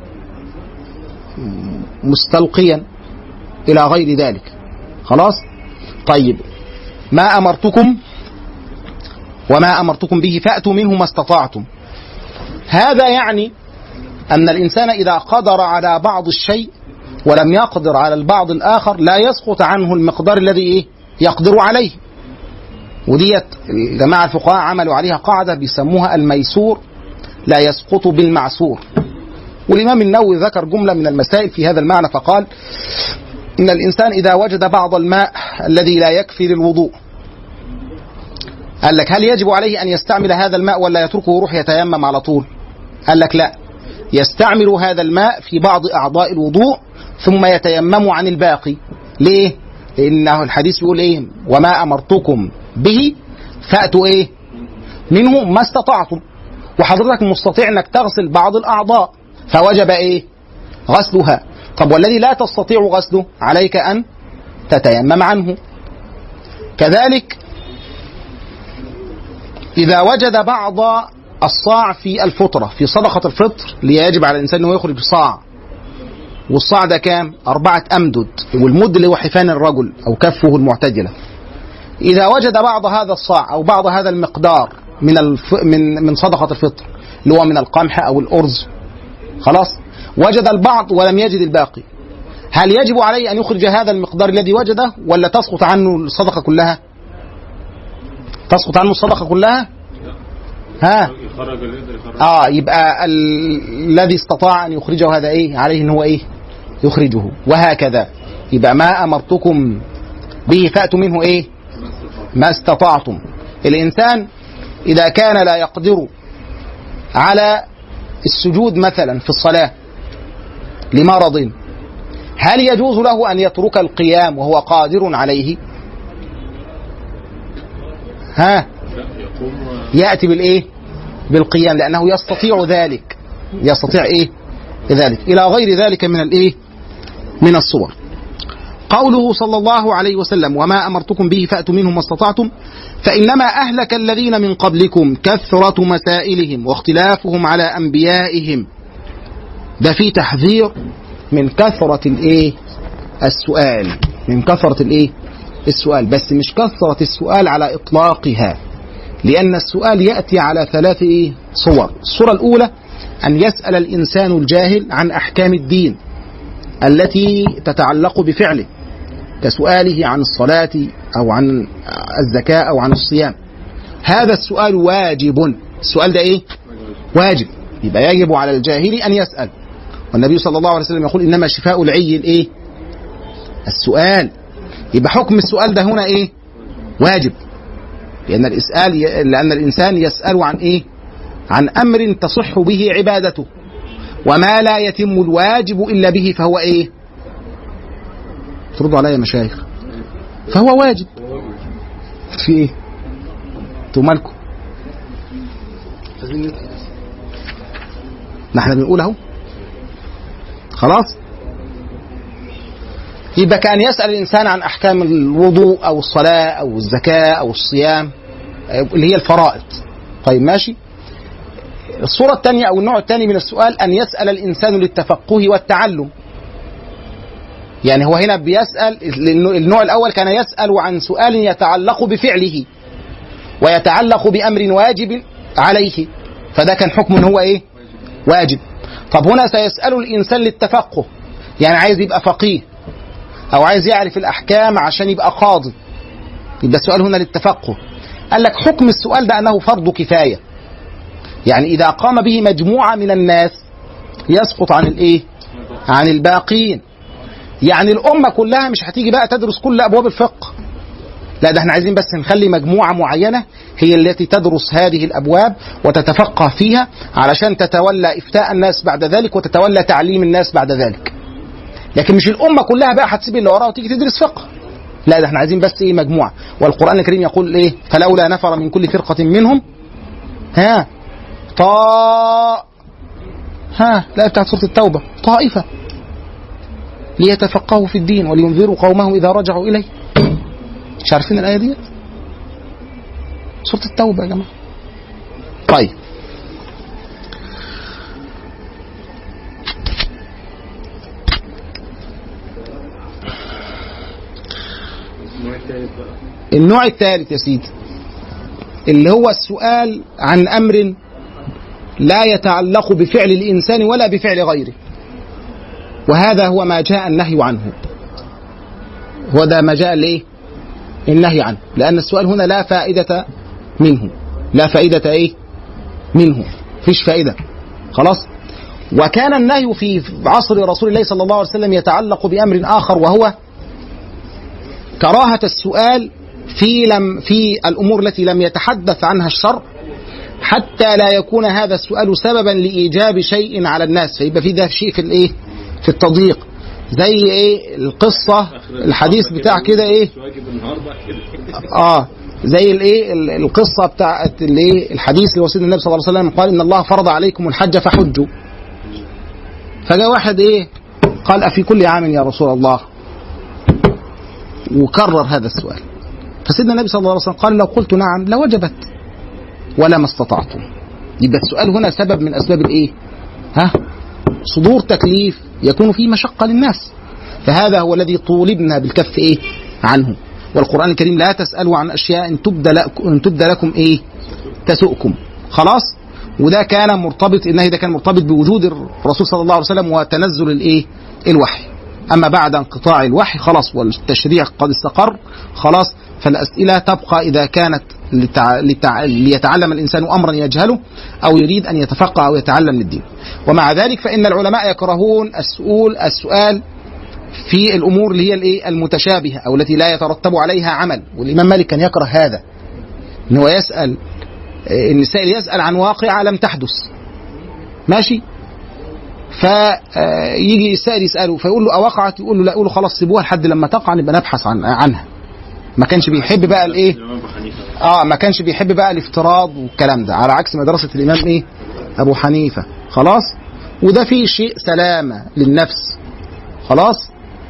مستلقيا إلى غير ذلك خلاص طيب ما أمرتكم وما أمرتكم به فأتوا منه ما استطعتم هذا يعني أن الإنسان إذا قدر على بعض الشيء ولم يقدر على البعض الآخر لا يسقط عنه المقدار الذي إيه يقدر عليه وديت الجماعة الفقهاء عملوا عليها قاعدة بيسموها الميسور لا يسقط بالمعسور والإمام النووي ذكر جملة من المسائل في هذا المعنى فقال إن الإنسان إذا وجد بعض الماء الذي لا يكفي للوضوء قال لك هل يجب عليه أن يستعمل هذا الماء ولا يتركه يروح يتيمم على طول قال لك لا يستعمل هذا الماء في بعض أعضاء الوضوء ثم يتيمم عن الباقي ليه لأنه الحديث يقول إيه وما أمرتكم به فأتوا إيه منه ما استطعتم وحضرتك مستطيع أنك تغسل بعض الأعضاء فوجب إيه غسلها طب والذي لا تستطيع غسله عليك أن تتيمم عنه كذلك إذا وجد بعض الصاع في الفطرة في صدقة الفطر ليجب على الإنسان أنه يخرج صاع والصاع ده كام؟ أربعة أمدد والمد اللي هو حفان الرجل أو كفه المعتدلة إذا وجد بعض هذا الصاع أو بعض هذا المقدار من الف... من من صدقة الفطر اللي هو من القمح أو الأرز خلاص وجد البعض ولم يجد الباقي هل يجب عليه أن يخرج هذا المقدار الذي وجده ولا تسقط عنه الصدقة كلها تسقط عنه الصدقة كلها ها يخرج اللي يقدر يخرج اه يبقى ال- الذي استطاع ان يخرجه هذا ايه عليه ان هو ايه يخرجه وهكذا يبقى ما امرتكم به فاتوا منه ايه ما استطعتم الانسان اذا كان لا يقدر على السجود مثلا في الصلاه لمرض هل يجوز له ان يترك القيام وهو قادر عليه ها لا يقوم ياتي بالايه بالقيام لانه يستطيع ذلك يستطيع ايه ذلك الى غير ذلك من الايه من الصور قوله صلى الله عليه وسلم وما أمرتكم به فأتوا منه ما استطعتم فإنما أهلك الذين من قبلكم كثرة مسائلهم واختلافهم على أنبيائهم ده في تحذير من كثرة الإيه السؤال من كثرة الإيه السؤال بس مش كثرة السؤال على إطلاقها لأن السؤال يأتي على ثلاث إيه صور الصورة الأولى أن يسأل الإنسان الجاهل عن أحكام الدين التي تتعلق بفعله كسؤاله عن الصلاة أو عن الزكاة أو عن الصيام هذا السؤال واجب السؤال ده إيه واجب يبقى يجب على الجاهل أن يسأل والنبي صلى الله عليه وسلم يقول إنما شفاء العي الإيه السؤال يبقى حكم السؤال ده هنا إيه واجب لأن الإسئال لأن الإنسان يسأل عن إيه عن أمر تصح به عبادته وما لا يتم الواجب إلا به فهو إيه تردوا عليا يا مشايخ فهو واجب في إيه انتوا مالكم نحن بنقول اهو خلاص يبقى كان يسأل الإنسان عن أحكام الوضوء أو الصلاة أو الزكاة أو الصيام اللي هي الفرائض طيب ماشي الصورة الثانية أو النوع الثاني من السؤال أن يسأل الإنسان للتفقه والتعلم يعني هو هنا بيسأل النوع الأول كان يسأل عن سؤال يتعلق بفعله ويتعلق بأمر واجب عليه فده كان حكم إن هو إيه واجب طب هنا سيسأل الإنسان للتفقه يعني عايز يبقى فقيه أو عايز يعرف الأحكام عشان يبقى قاضي يبقى السؤال هنا للتفقه قال لك حكم السؤال ده أنه فرض كفاية يعني إذا قام به مجموعة من الناس يسقط عن الإيه عن الباقين يعني الأمة كلها مش هتيجي بقى تدرس كل أبواب الفقه لا ده احنا عايزين بس نخلي مجموعة معينة هي التي تدرس هذه الأبواب وتتفقه فيها علشان تتولى إفتاء الناس بعد ذلك وتتولى تعليم الناس بعد ذلك لكن مش الأمة كلها بقى هتسيب اللي وراها وتيجي تدرس فقه لا ده احنا عايزين بس ايه مجموعة والقرآن الكريم يقول ايه فلولا نفر من كل فرقة منهم ها طاء ها لا بتاعت سورة التوبة طائفة ليتفقهوا في الدين ولينذروا قومهم إذا رجعوا إليه مش عارفين الآية دي سورة التوبة يا جماعة طيب النوع الثالث بقى النوع الثالث يا سيدي اللي هو السؤال عن أمر لا يتعلق بفعل الإنسان ولا بفعل غيره وهذا هو ما جاء النهي عنه هو ده ما جاء الايه النهي عنه لأن السؤال هنا لا فائدة منه لا فائدة ايه منه فيش فائدة خلاص وكان النهي في عصر رسول الله صلى الله عليه وسلم يتعلق بأمر آخر وهو كراهة السؤال في لم في الأمور التي لم يتحدث عنها الشرع حتى لا يكون هذا السؤال سببا لإيجاب شيء على الناس فيبقى في ده شيء في الإيه في التضييق زي إيه القصة الحديث بتاع كده إيه واجب النهارده كده اه زي الايه ال- القصه بتاعت الايه الحديث اللي هو سيدنا النبي صلى الله عليه وسلم قال ان الله فرض عليكم الحج فحجوا فجاء واحد ايه قال افي كل عام يا رسول الله وكرر هذا السؤال فسيدنا النبي صلى الله عليه وسلم قال لو قلت نعم لوجبت ولا ما استطعتم يبقى السؤال هنا سبب من اسباب الايه ها صدور تكليف يكون فيه مشقه للناس فهذا هو الذي طولبنا بالكف ايه عنه والقرآن الكريم لا تسألوا عن أشياء إن تبدى لكم, إن تبدى لكم إيه تسؤكم خلاص وده كان مرتبط النهي ده كان مرتبط بوجود الرسول صلى الله عليه وسلم وتنزل الإيه الوحي أما بعد انقطاع الوحي خلاص والتشريع قد استقر خلاص فالأسئلة تبقى إذا كانت لتع... لتع... ليتعلم الإنسان أمرا يجهله أو يريد أن يتفقه أو يتعلم للدين ومع ذلك فإن العلماء يكرهون السؤال السؤال في الامور اللي هي الايه المتشابهه او التي لا يترتب عليها عمل والامام مالك كان يكره هذا ان هو يسال ان السائل يسال عن واقعه لم تحدث ماشي فيجي السائل يساله فيقول له اوقعت يقول له لا يقول له خلاص سيبوها لحد لما تقع نبقى نبحث عن عنها ما كانش بيحب بقى الايه الإمام أبو حنيفة اه ما كانش بيحب بقى الافتراض والكلام ده على عكس مدرسه الامام ايه ابو حنيفه خلاص وده فيه شيء سلامه للنفس خلاص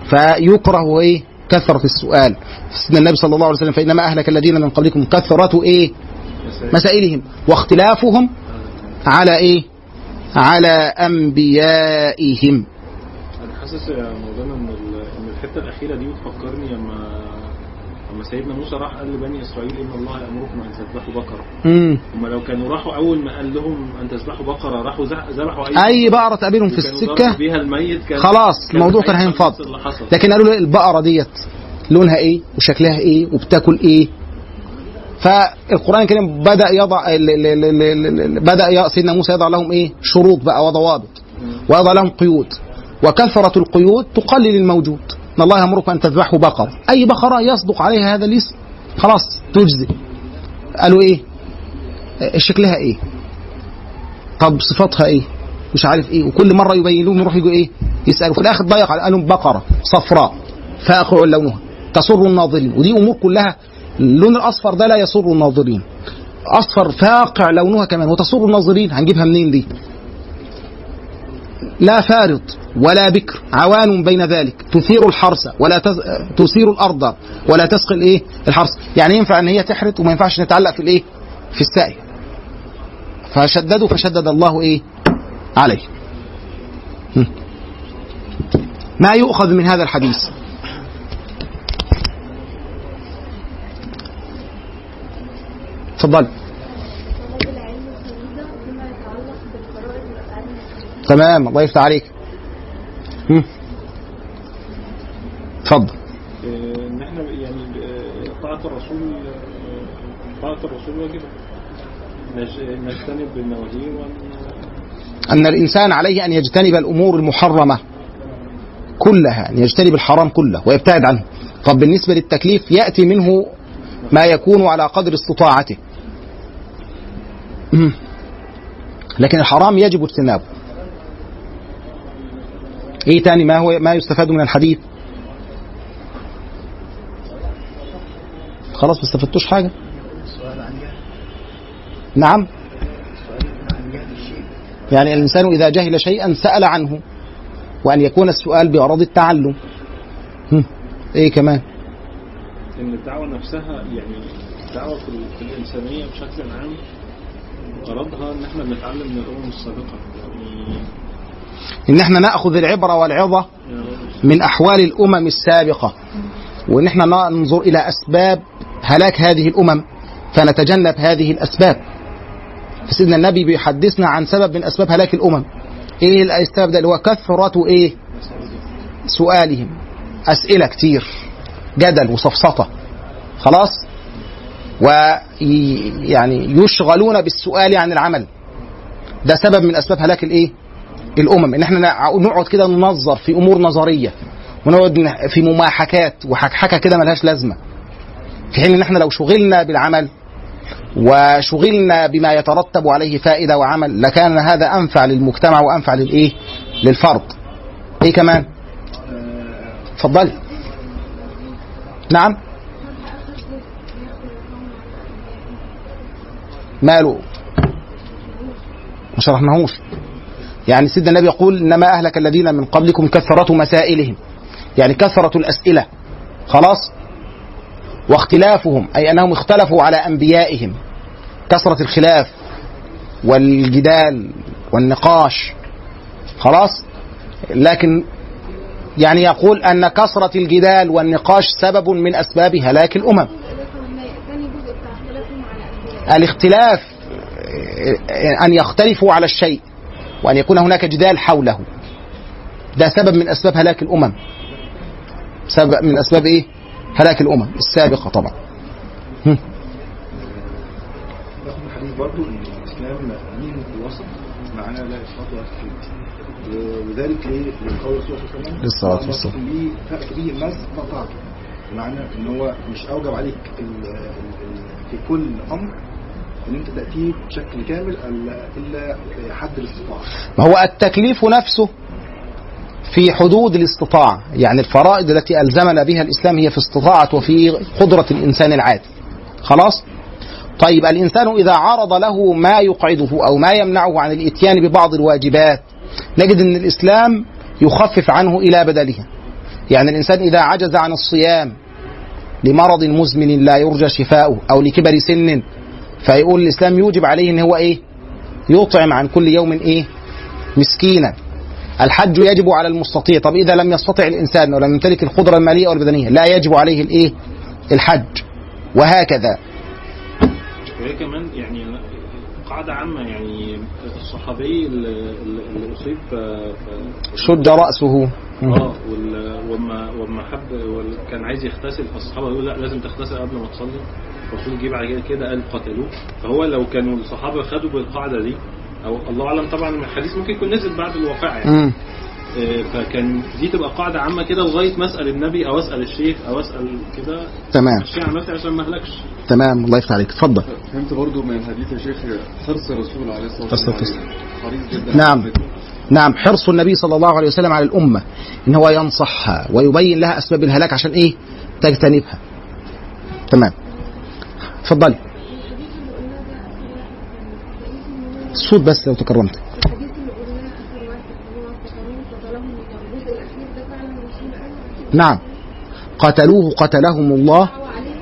فيكره ايه كثرة السؤال سيدنا النبي صلى الله عليه وسلم فإنما أهلك الذين من قبلكم كثرة ايه مسائلهم واختلافهم على ايه على أنبيائهم انا حاسس يا مولانا ان ال- ان الحته الاخيره دي بتفكرني لما لما سيدنا موسى راح قال لبني اسرائيل ان الله يامركم ان تذبحوا بقره مم. هم لو كانوا راحوا اول ما قال لهم ان تذبحوا بقره راحوا ذ- ذبحوا اي أي بقرة تقابلهم في وكانوا ضربوا السكة بيها الميت كان خلاص الموضوع كان هيحصل هينفض نفس اللي حصل. لكن قالوا له البقرة ديت لونها ايه وشكلها ايه وبتاكل ايه فالقرآن الكريم بدأ يضع ال- ال- ال- ال- ال- ال- بدأ ي- سيدنا موسى يضع لهم ايه شروط بقى وضوابط ويضع لهم قيود وكثرة القيود تقلل الموجود ان الله يأمركم ان تذبحوا بقرة اي بقرة يصدق عليها هذا الاسم خلاص تجزي قالوا ايه آه، شكلها ايه طب صفاتها ايه مش عارف ايه وكل مره يبين لهم يروح يجوا ايه يسالوا في الاخر ضيق على قالوا بقره صفراء فاقع لونها تسر الناظرين ودي امور كلها اللون الاصفر ده لا يسر الناظرين اصفر فاقع لونها كمان وتسر الناظرين هنجيبها منين دي لا فارض ولا بكر عوان بين ذلك تثير الحرث ولا تز... تثير الارض ولا تسقي الايه الحرث يعني ينفع ان هي تحرث وما ينفعش نتعلق في الايه في السقي فشددوا فشدد الله ايه عليه هم. ما يؤخذ من هذا الحديث تفضل طلب العلم الفريضة فيما يتعلق بالفرائض والأفعال المفروضة تمام الله يفتح عليك هم. اتفضل آه، ان احنا يعني آه، طاعه الرسول آه، طاعه الرسول واجبه نج- نجتنب النواهي ون... أن الإنسان عليه أن يجتنب الأمور المحرمة كلها أن يجتنب الحرام كله ويبتعد عنه طب بالنسبة للتكليف يأتي منه ما يكون على قدر استطاعته مم. لكن الحرام يجب اجتنابه ايه تاني ما هو ما يستفاد من الحديث خلاص ما استفدتوش حاجة السؤال عن جهل نعم السؤال عن جهل الشيء يعني الإنسان إذا جهل شيئا سأل عنه وأن يكون السؤال بغرض التعلم هم. إيه كمان ان الدعوه نفسها يعني الدعوه في, ال- في الانسانيه بشكل عام غرضها ان احنا بنتعلم من الامم السابقه يعني إن احنا نأخذ العبرة والعظة من أحوال الأمم السابقة وإن احنا ننظر إلى أسباب هلاك هذه الأمم فنتجنب هذه الأسباب فسيدنا النبي بيحدثنا عن سبب من أسباب هلاك الأمم إيه الأسباب ده اللي هو كثرة إيه سؤالهم أسئلة كتير جدل وسفسطة خلاص ويعني يشغلون بالسؤال عن العمل ده سبب من أسباب هلاك الإيه الامم ان احنا نع- نقعد كده ننظر في امور نظريه ونقعد ن- في مماحكات وحكحكه كده ملهاش لازمه في حين ان احنا لو شغلنا بالعمل وشغلنا بما يترتب عليه فائده وعمل لكان هذا انفع للمجتمع وانفع للايه للفرد ايه كمان اتفضلي نعم ماله ما شرحناهوش يعني سيدنا النبي يقول انما اهلك الذين من قبلكم كثرة مسائلهم يعني كثرة الاسئله خلاص واختلافهم اي انهم اختلفوا على انبيائهم كثرة الخلاف والجدال والنقاش خلاص لكن يعني يقول ان كثرة الجدال والنقاش سبب من اسباب هلاك الامم ثاني جزء بتاع اختلافهم على أنبياء الاختلاف آه، أن يختلفوا على الشيء وأن يكون هناك جدال حوله ده سبب من أسباب هلاك الأمم سبب من أسباب إيه هلاك الأمم السابقة طبعا هم. باخد من الحديث برضو ان الاسلام دين في الوسط معناه لا افراط ولا تفريط وذلك ايه لقول الرسول صلى الله عليه وسلم للصلاة اللهم والسلام. اقسم به فأت به الناس فطاعته بمعنى ان هو مش اوجب عليك ال ال ال في كل امر ان انت تاتيه بشكل كامل الا الا حد الاستطاعه ما هو التكليف نفسه في حدود الاستطاعة يعني الفرائض التي ألزمنا بها الإسلام هي في استطاعة وفي قدرة الإنسان العادي خلاص طيب الإنسان إذا عرض له ما يقعده أو ما يمنعه عن الإتيان ببعض الواجبات نجد أن الإسلام يخفف عنه إلى بدلها يعني الإنسان إذا عجز عن الصيام لمرض مزمن لا يرجى شفاؤه أو لكبر سن فيقول الإسلام يوجب عليه إن هو إيه يطعم عن كل يوم إيه مسكينا الحج يجب على المستطيع طب إذا لم يستطع الإنسان ولم يمتلك القدرة المالية أو البدنية لا يجب عليه الإيه الحج وهكذا وهي كمان يعني قاعدة عامة يعني الصحابي اللي, اللي أصيب ف- ف- شد رأسه اه وال- وما وما حب وال- كان عايز يغتسل فالصحابه يقولوا لا لازم تغتسل قبل ما تصلي الرسول جه بعد كده كده قال قتلوه فهو لو كانوا الصحابه خدوا بالقاعده دي او الله اعلم طبعا الحديث ممكن يكون نزل بعد الواقعه يعني مم. آه، فكان دي تبقى قاعده عامه كده لغايه ما اسال النبي او اسال الشيخ او اسال كده تمام الشيء عن نفسي عشان ما اهلكش تمام الله يفتح عليك اتفضل فهمت برضو من الحديث يا شيخ حرص الرسول عليه الصلاة الصلاة والسلام حريص جدا نعم نعم حرص النبي صلى الله عليه وسلم على الأمة إن هو ينصحها ويبين لها أسباب الهلاك عشان إيه تجتنبها تمام اتفضلي الصوت بس لو تكرمت الحديث اللي قلناه اخر واحد اللي هو قتلوه قتلهم الجزء الاخير ده فعلا الرسول قال نعم قتلوه قتلهم الله دعوة عليهم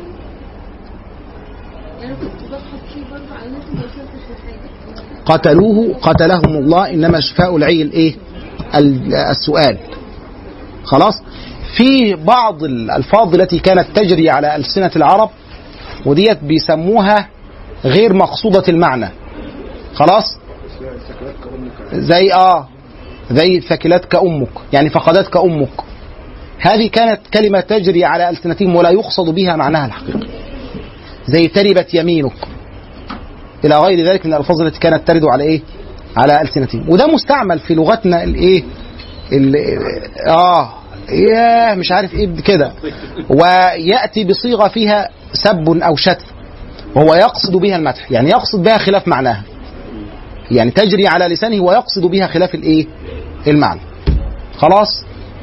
يعني كنت بضحك فيه برضه على الناس اللي ما وصلتش لحاجه قتلوه قتلهم الله إنما شفاء العي الإيه ال- السؤال خلاص في بعض الألفاظ التي كانت تجري على ألسنة العرب وديت بيسموها غير مقصودة المعنى خلاص زي اه زي ثكلتك امك يعني فقدتك امك هذه كانت كلمه تجري على السنتهم ولا يقصد بها معناها الحقيقي زي تربت يمينك الى غير ذلك من الالفاظ التي كانت ترد على ايه على السنتهم وده مستعمل في لغتنا الايه ال- اه ياه مش عارف ايه كده وياتي بصيغه فيها سب او شتم وهو يقصد بها المدح يعني يقصد بها خلاف معناها يعني تجري على لسانه ويقصد بها خلاف الايه المعنى خلاص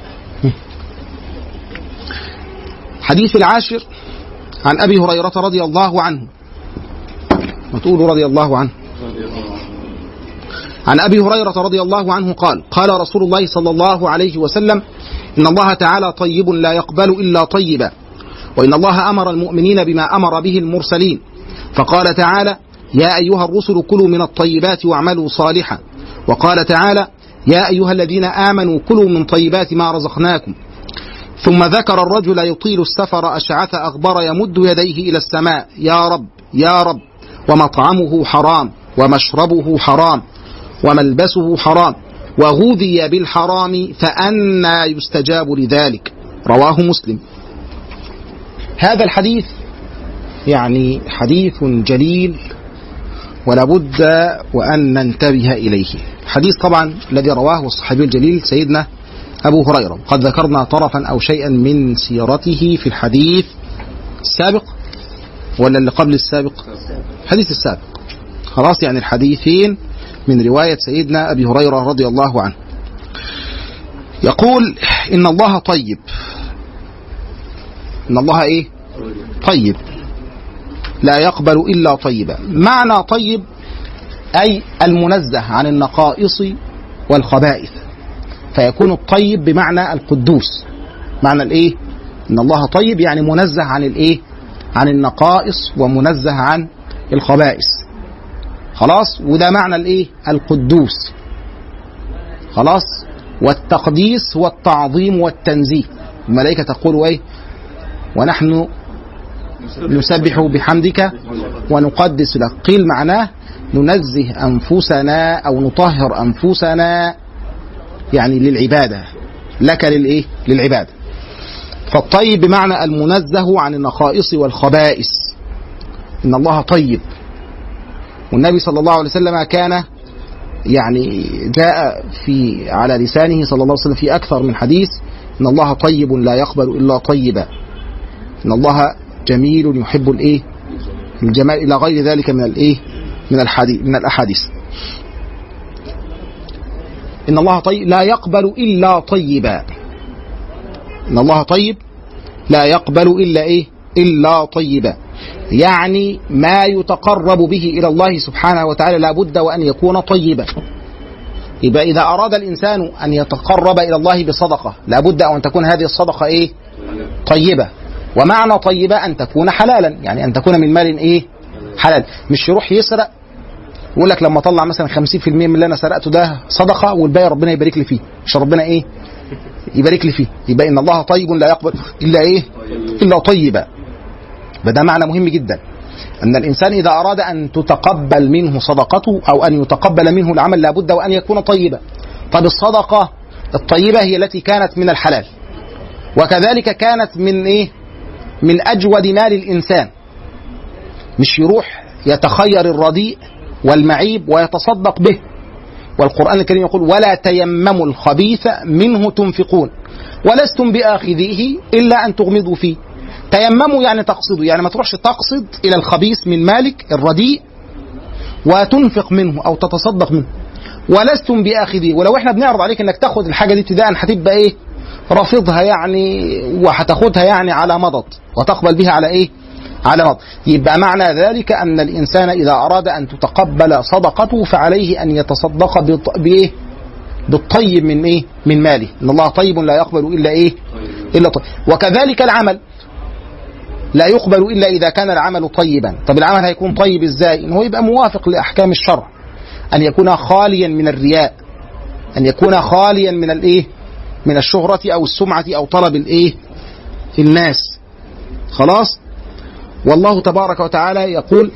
حديث العاشر عن ابي هريره رضي الله عنه وتقول رضي الله عنه عن ابي هريره رضي الله عنه قال قال رسول الله صلى الله عليه وسلم ان الله تعالى طيب لا يقبل الا طيبا وان الله امر المؤمنين بما امر به المرسلين فقال تعالى يا ايها الرسل كلوا من الطيبات واعملوا صالحا وقال تعالى يا ايها الذين امنوا كلوا من طيبات ما رزقناكم ثم ذكر الرجل يطيل السفر اشعث اغبر يمد يديه الى السماء يا رب يا رب ومطعمه حرام ومشربه حرام وملبسه حرام وغذي بالحرام فأنى يستجاب لذلك رواه مسلم هذا الحديث يعني حديث جليل ولا بد وأن ننتبه إليه حديث طبعا الذي رواه الصحابي الجليل سيدنا أبو هريرة قد ذكرنا طرفا أو شيئا من سيرته في الحديث السابق ولا اللي قبل السابق الحديث السابق خلاص يعني الحديثين من رواية سيدنا أبي هريرة رضي الله عنه يقول إن الله طيب إن الله إيه طيب لا يقبل إلا طيبا معنى طيب أي المنزه عن النقائص والخبائث فيكون الطيب بمعنى القدوس معنى الإيه إن الله طيب يعني منزه عن الإيه عن النقائص ومنزه عن الخبائث خلاص وده معنى الايه القدوس خلاص والتقديس هو التعظيم والتنزيه الملائكة تقول ايه ونحن نسبح بحمدك ونقدس لك قيل معناه ننزه أنفسنا أو نطهر أنفسنا يعني للعبادة لك للإيه للعبادة فالطيب بمعنى المنزه عن النقائص والخبائث إن الله طيب والنبي صلى الله عليه وسلم كان يعني جاء في على لسانه صلى الله عليه وسلم في أكثر من حديث إن الله طيب لا يقبل إلا طيبا إن الله جميل يحب الإيه الجمال إلى غير ذلك من الإيه من الحديث من الأحاديث إن الله طيب لا يقبل إلا طيبا إن الله طيب لا يقبل إلا إيه إلا طيبا يعني ما يتقرب به إلى الله سبحانه وتعالى لابد وأن يكون طيبا يبقى إذا أراد الإنسان أن يتقرب إلى الله بصدقة لابد أن تكون هذه الصدقة إيه طيبة ومعنى طيبة أن تكون حلالا يعني أن تكون من مال إيه حلال مش يروح يسرق يقول لك لما اطلع مثلا 50% من اللي انا سرقته ده صدقه والباقي ربنا يبارك لي فيه مش ربنا ايه يبارك لي فيه يبقى ان الله طيب لا يقبل الا ايه الا طيبا فده معنى مهم جدا ان الانسان اذا اراد ان تتقبل منه صدقته او ان يتقبل منه العمل لابد وان يكون طيبا طب الصدقه الطيبه هي التي كانت من الحلال وكذلك كانت من ايه من اجود مال الانسان مش يروح يتخير الرديء والمعيب ويتصدق به والقرآن الكريم يقول ولا تيمموا الخبيث منه تنفقون ولستم بآخذيه إلا أن تغمضوا فيه تيمموا يعني تقصدوا يعني ما تروحش تقصد إلى الخبيث من مالك الرديء وتنفق منه أو تتصدق منه ولستم بآخذيه ولو احنا بنعرض عليك انك تاخد الحاجة دي ابتداء هتبقى ايه رافضها يعني وهتاخدها يعني على مضض وتقبل بها على ايه على مضض يبقى معنى ذلك أن الإنسان إذا أراد أن تتقبل صدقته فعليه أن يتصدق بط- بإيه بالطيب من إيه من ماله إن الله طيب لا يقبل إلا إيه إلا طيب وكذلك العمل لا يقبل إلا إذا كان العمل طيبا طب العمل هيكون طيب إزاي إن هو يبقى موافق لأحكام الشرع أن يكون خاليا من الرياء أن يكون خاليا من الإيه من الشهرة أو السمعة أو طلب الإيه الناس خلاص والله تبارك وتعالى يقول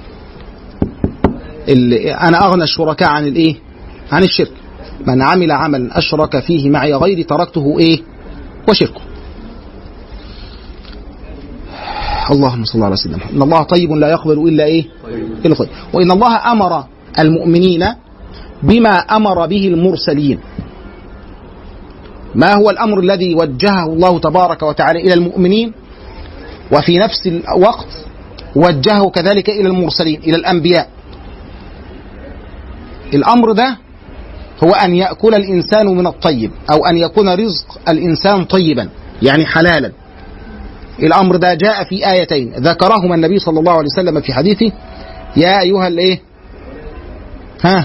ال- انا اغنى الشركاء عن الايه عن الشرك من عمل عملا اشرك فيه معي غيري تركته ايه وشركه اللهم صل على سيدنا محمد ان الله طيب لا يقبل الا ايه الا طيب وان الله امر المؤمنين بما امر به المرسلين ما هو الامر الذي وجهه الله تبارك وتعالى الى المؤمنين وفي نفس الوقت وجهه كذلك الى المرسلين الى الانبياء الامر ده هو ان ياكل الانسان من الطيب او ان يكون رزق الانسان طيبا يعني حلالا الامر ده جاء في ايتين ذكرهما النبي صلى الله عليه وسلم في حديثه يا ايها الايه ها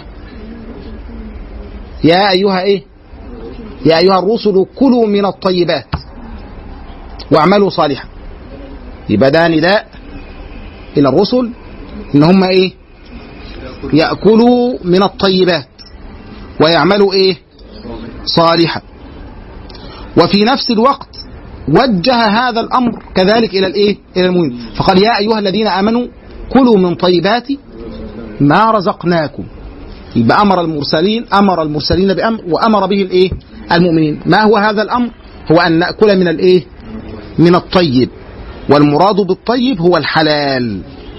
يا ايها ايه يا ايها الرسل كلوا من الطيبات واعملوا صالحا يبقى ده نداء الى الرسل ان هم ايه ياكلوا من الطيبات ويعملوا ايه صالحا وفي نفس الوقت وجه هذا الامر كذلك الى الايه الى المؤمنين فقال يا ايها الذين امنوا كلوا من طيبات ما رزقناكم يبقى امر المرسلين امر المرسلين بامر وامر به الايه المؤمنين ما هو هذا الامر هو ان ناكل من الايه من الطيب والمراد بالطيب هو الحلال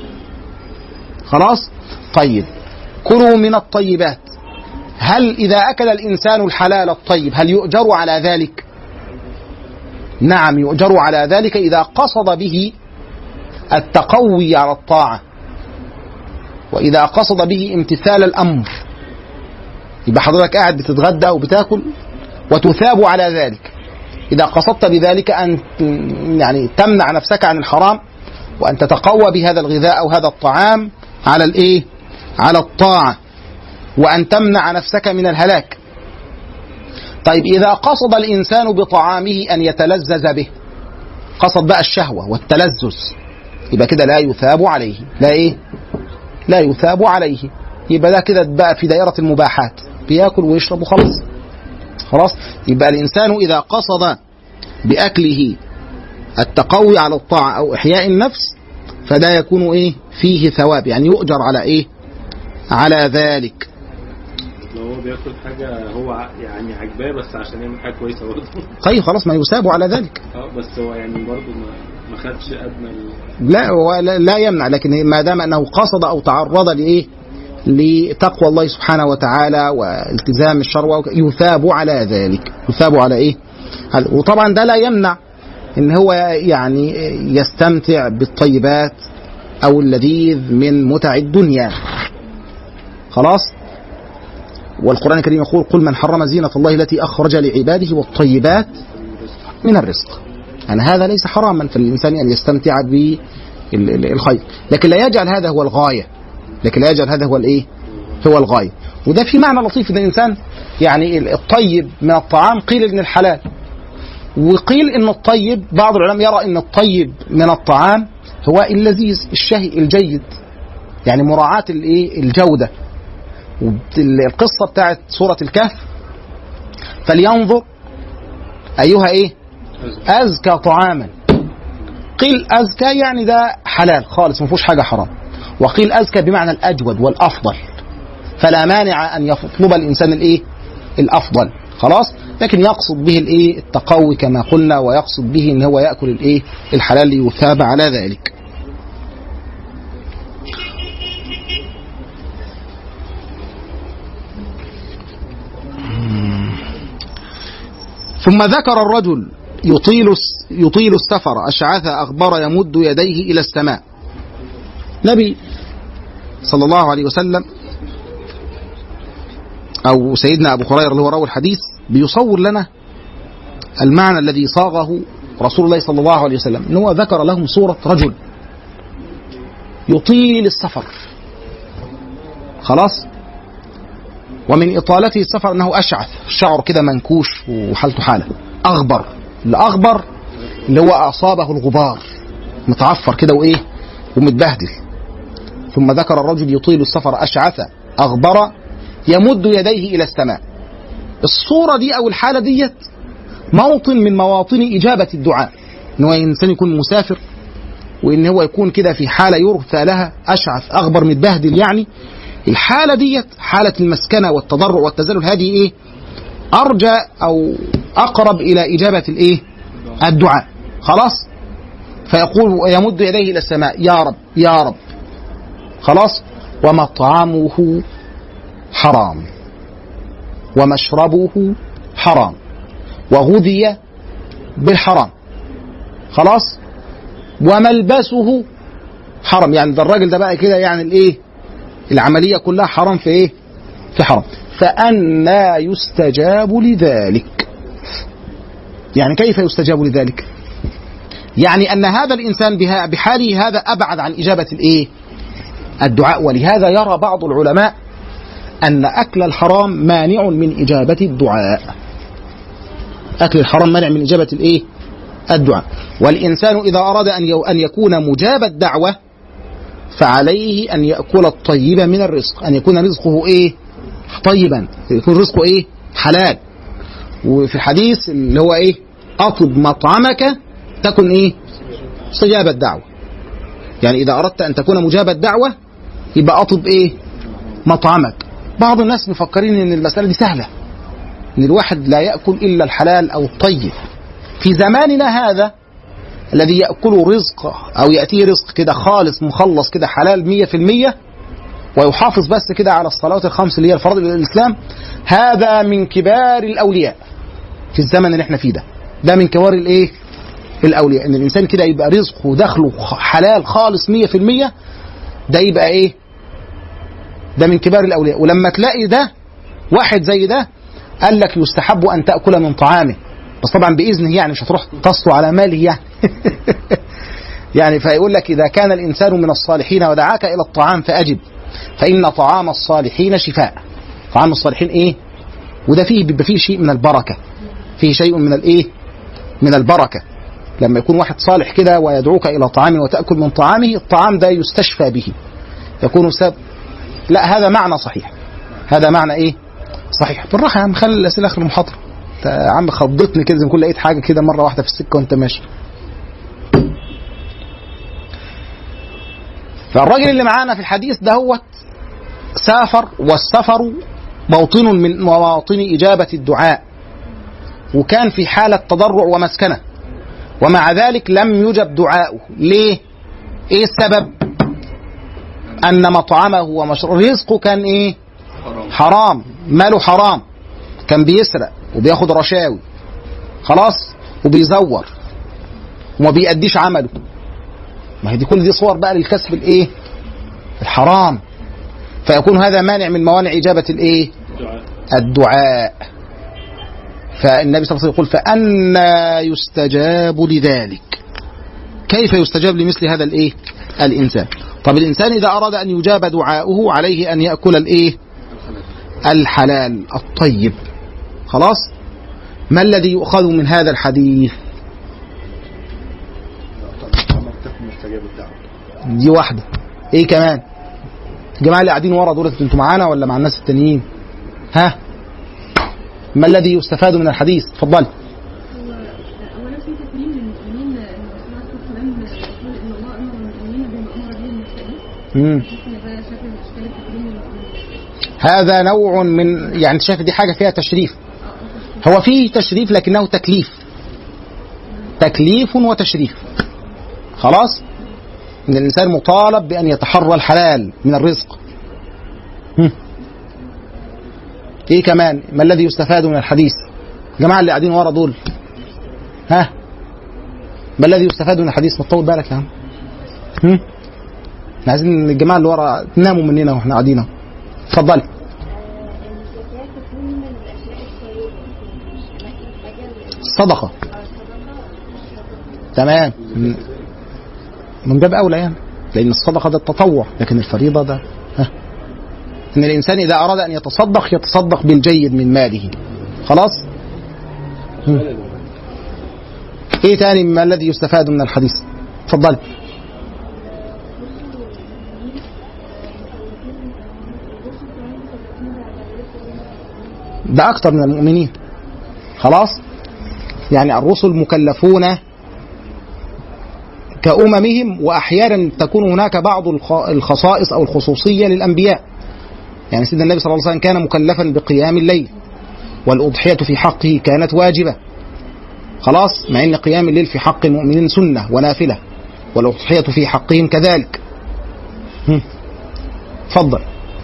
خلاص طيب كلوا من الطيبات هل إذا أكل الإنسان الحلال الطيب هل يؤجر على ذلك نعم يؤجر على ذلك إذا قصد به التقوي على الطاعة وإذا قصد به امتثال الأمر يبقى حضرتك قاعد بتتغدى أو بتاكل وتثاب على ذلك إذا قصدت بذلك أن يعني تمنع نفسك عن الحرام وأن تتقوى بهذا الغذاء أو هذا الطعام على الإيه؟ على الطاعة وأن تمنع نفسك من الهلاك. طيب إذا قصد الإنسان بطعامه أن يتلذذ به قصد بقى الشهوة والتلذذ يبقى كده لا يثاب عليه لا إيه؟ لا يثاب عليه يبقى ده كده بقى في دائرة المباحات بياكل ويشرب وخلاص خلاص يبقى الإنسان إذا قصد بأكله التقوي على الطاعة أو إحياء النفس فده يكون إيه فيه ثواب يعني يؤجر على إيه على ذلك لو هو بياكل حاجة هو ع- يعني عجباه بس عشان يعمل حاجة كويسة برضه طيب خلاص ما يثاب على ذلك اه بس هو يعني برضه ما ما خدش أدنى ال- لا هو لا لا يمنع لكن ما دام أنه قصد أو تعرض لإيه لتقوى الله سبحانه وتعالى والتزام الشرع يثاب على ذلك يثاب على إيه على- وطبعا ده لا يمنع ان هو يعني يستمتع بالطيبات او اللذيذ من متع الدنيا خلاص والقران الكريم يقول قل من حرم زينه الله التي اخرج لعباده والطيبات من الرزق يعني هذا ليس حراما فالانسان ان يستمتع بالخير لكن لا يجعل هذا هو الغايه لكن لا يجعل هذا هو الايه هو الغايه وده في معنى لطيف ان الانسان يعني الطيب من الطعام قيل من الحلال وقيل ان الطيب بعض العلماء يرى ان الطيب من الطعام هو اللذيذ الشهي الجيد يعني مراعاة الايه الجودة القصة بتاعت سورة الكهف فلينظر أيها إيه أزكى طعاما قيل أزكى يعني ده حلال خالص ما فيهوش حاجة حرام وقيل أزكى بمعنى الأجود والأفضل فلا مانع أن يطلب الإنسان الإيه الأفضل خلاص لكن يقصد به الإيه التقوي كما قلنا ويقصد به أن هو يأكل الإيه الحلال ليثاب على ذلك ثم ذكر الرجل يطيل يطيل السفر أشعث أغبر يمد يديه إلى السماء نبي صلى الله عليه وسلم أو سيدنا أبو هريرة اللي هو راوي الحديث بيصور لنا المعنى الذي صاغه رسول الله صلى الله عليه وسلم إن هو ذكر لهم صورة رجل يطيل السفر خلاص ومن إطالته السفر أنه أشعث شعر كده منكوش وحالته حالة أغبر الأغبر اللي هو أصابه الغبار متعفر كده وإيه ومتبهدل ثم ذكر الرجل يطيل السفر أشعث أغبر يمد يديه إلى السماء الصورة دي أو الحالة ديت موطن من مواطن إجابة الدعاء إن هو إنسان يكون مسافر وإن هو يكون كده في حالة يرثى لها أشعث أغبر متبهدل يعني الحالة ديت حالة المسكنة والتضرع والتذلل هذه إيه أرجى أو أقرب إلى إجابة الإيه الدعاء خلاص فيقول يمد يديه إلى السماء يا رب يا رب خلاص ومطعمه حرام ومشربه حرام وغذي بالحرام خلاص وملبسه حرام يعني ده الراجل ده بقى كده يعني الايه العمليه كلها حرام في ايه في حرام فأنا يستجاب لذلك يعني كيف يستجاب لذلك يعني أن هذا الإنسان بها بحاله هذا أبعد عن إجابة الإيه الدعاء ولهذا يرى بعض العلماء أن أكل الحرام مانع من إجابة الدعاء أكل الحرام مانع من إجابة الإيه الدعاء والإنسان إذا أراد أن أن يكون مجاب الدعوة فعليه أن يأكل الطيب من الرزق أن يكون رزقه إيه طيبا يكون رزقه إيه حلال وفي الحديث اللي هو إيه أطب مطعمك تكن إيه استجابة الدعوة يعني إذا أردت أن تكون مجاب الدعوة يبقى أطب إيه مطعمك بعض الناس مفكرين ان المساله دي سهله ان الواحد لا ياكل الا الحلال او الطيب في زماننا هذا الذي ياكل رزق او ياتيه رزق كده خالص مخلص كده حلال 100% ويحافظ بس كده على الصلوات الخمس اللي هي الفرض الاسلام هذا من كبار الاولياء في الزمن اللي احنا فيه ده ده من كبار الايه الاولياء ان الانسان كده يبقى رزقه ودخله حلال خالص 100% ده يبقى ايه ده من كبار الاولياء ولما تلاقي ده واحد زي ده قال لك يستحب ان تاكل من طعامه بس طبعا باذنه يعني مش هتروح تصل على ماله يعني يعني فيقول لك اذا كان الانسان من الصالحين ودعاك الى الطعام فاجب فان طعام الصالحين شفاء طعام الصالحين ايه وده فيه بيبقى فيه شيء من البركه فيه شيء من الايه من البركه لما يكون واحد صالح كده ويدعوك الى طعام وتاكل من طعامه الطعام ده يستشفى به يكون سبب لا هذا معنى صحيح هذا معنى ايه صحيح بالراحه يا عم خلي الاسئله اخر المحاضره انت يا عم خضتني كده زي ما كنت لقيت حاجه كده مره واحده في السكه وانت ماشي فالراجل اللي معانا في الحديث ده هو سافر والسفر موطن من مواطن إجابة الدعاء وكان في حالة تضرع ومسكنة ومع ذلك لم يجب دعاؤه ليه ايه السبب ان مطعمه ومشروبه رزقه كان ايه حرام حرام ماله حرام كان بيسرق وبياخد رشاوي خلاص وبيزور وما بيأديش عمله ما هي دي كل دي صور بقى للكسب الايه الحرام فيكون هذا مانع من موانع إجابة الايه دعاء الدعاء فالنبي صلى الله عليه وسلم يقول فأنا يستجاب لذلك كيف يستجاب لمثل هذا الايه الإنسان طب الإنسان إذا أراد أن يجاب دعاؤه عليه أن يأكل الايه الحلال الطيب خلاص ما الذي يؤخذ من هذا الحديث تكن مستجاب الدعوة دي واحدة ايه كمان الجماعة اللي قاعدين ورا دول انتوا معانا ولا مع الناس التانيين ها ما الذي يستفاد من الحديث اتفضل هو اولا في تكريم للمؤمنين ان الرسول عليه الصلاه والسلام يقول ان الله امر المؤمنين بما امر به المرسلين مم. بحيث ان ده شكل من اشكال التكريم للمؤمنين هذا نوع من يعني انت شايف دي حاجة فيها تشريف هو فيه تشريف لكنه تكليف تكليف وتشريف خلاص ان الانسان مطالب بان يتحرى الحلال من الرزق هم. ايه كمان ما الذي يستفاد من الحديث الجماعه اللي قاعدين ورا دول ها ما الذي يستفاد من الحديث ما تطول بالك يا عم هم؟ احنا عايزين الجماعه اللي ورا تناموا مننا واحنا قاعدين اهو اتفضلي الزكاة تكون من الأشياء الطيبة الحاجة اللي الصدقه تمام من- من باب اولى يعني لان الصدقه ده التطوع لكن الفريضه ده ها ان الانسان اذا اراد ان يتصدق يتصدق بالجيد من ماله خلاص هم. ايه تاني ما الذي يستفاد من الحديث تفضل ده اكتر من المؤمنين خلاص يعني الرسل مكلفون كأممهم وأحيانا تكون هناك بعض الخ- الخصائص أو الخصوصية للأنبياء يعني سيدنا النبي صلى الله عليه وسلم كان مكلفا بقيام الليل والأضحية في حقه كانت واجبة خلاص مع أن قيام الليل في حق المؤمنين سنة ونافلة والأضحية في حقهم كذلك هم. تفضل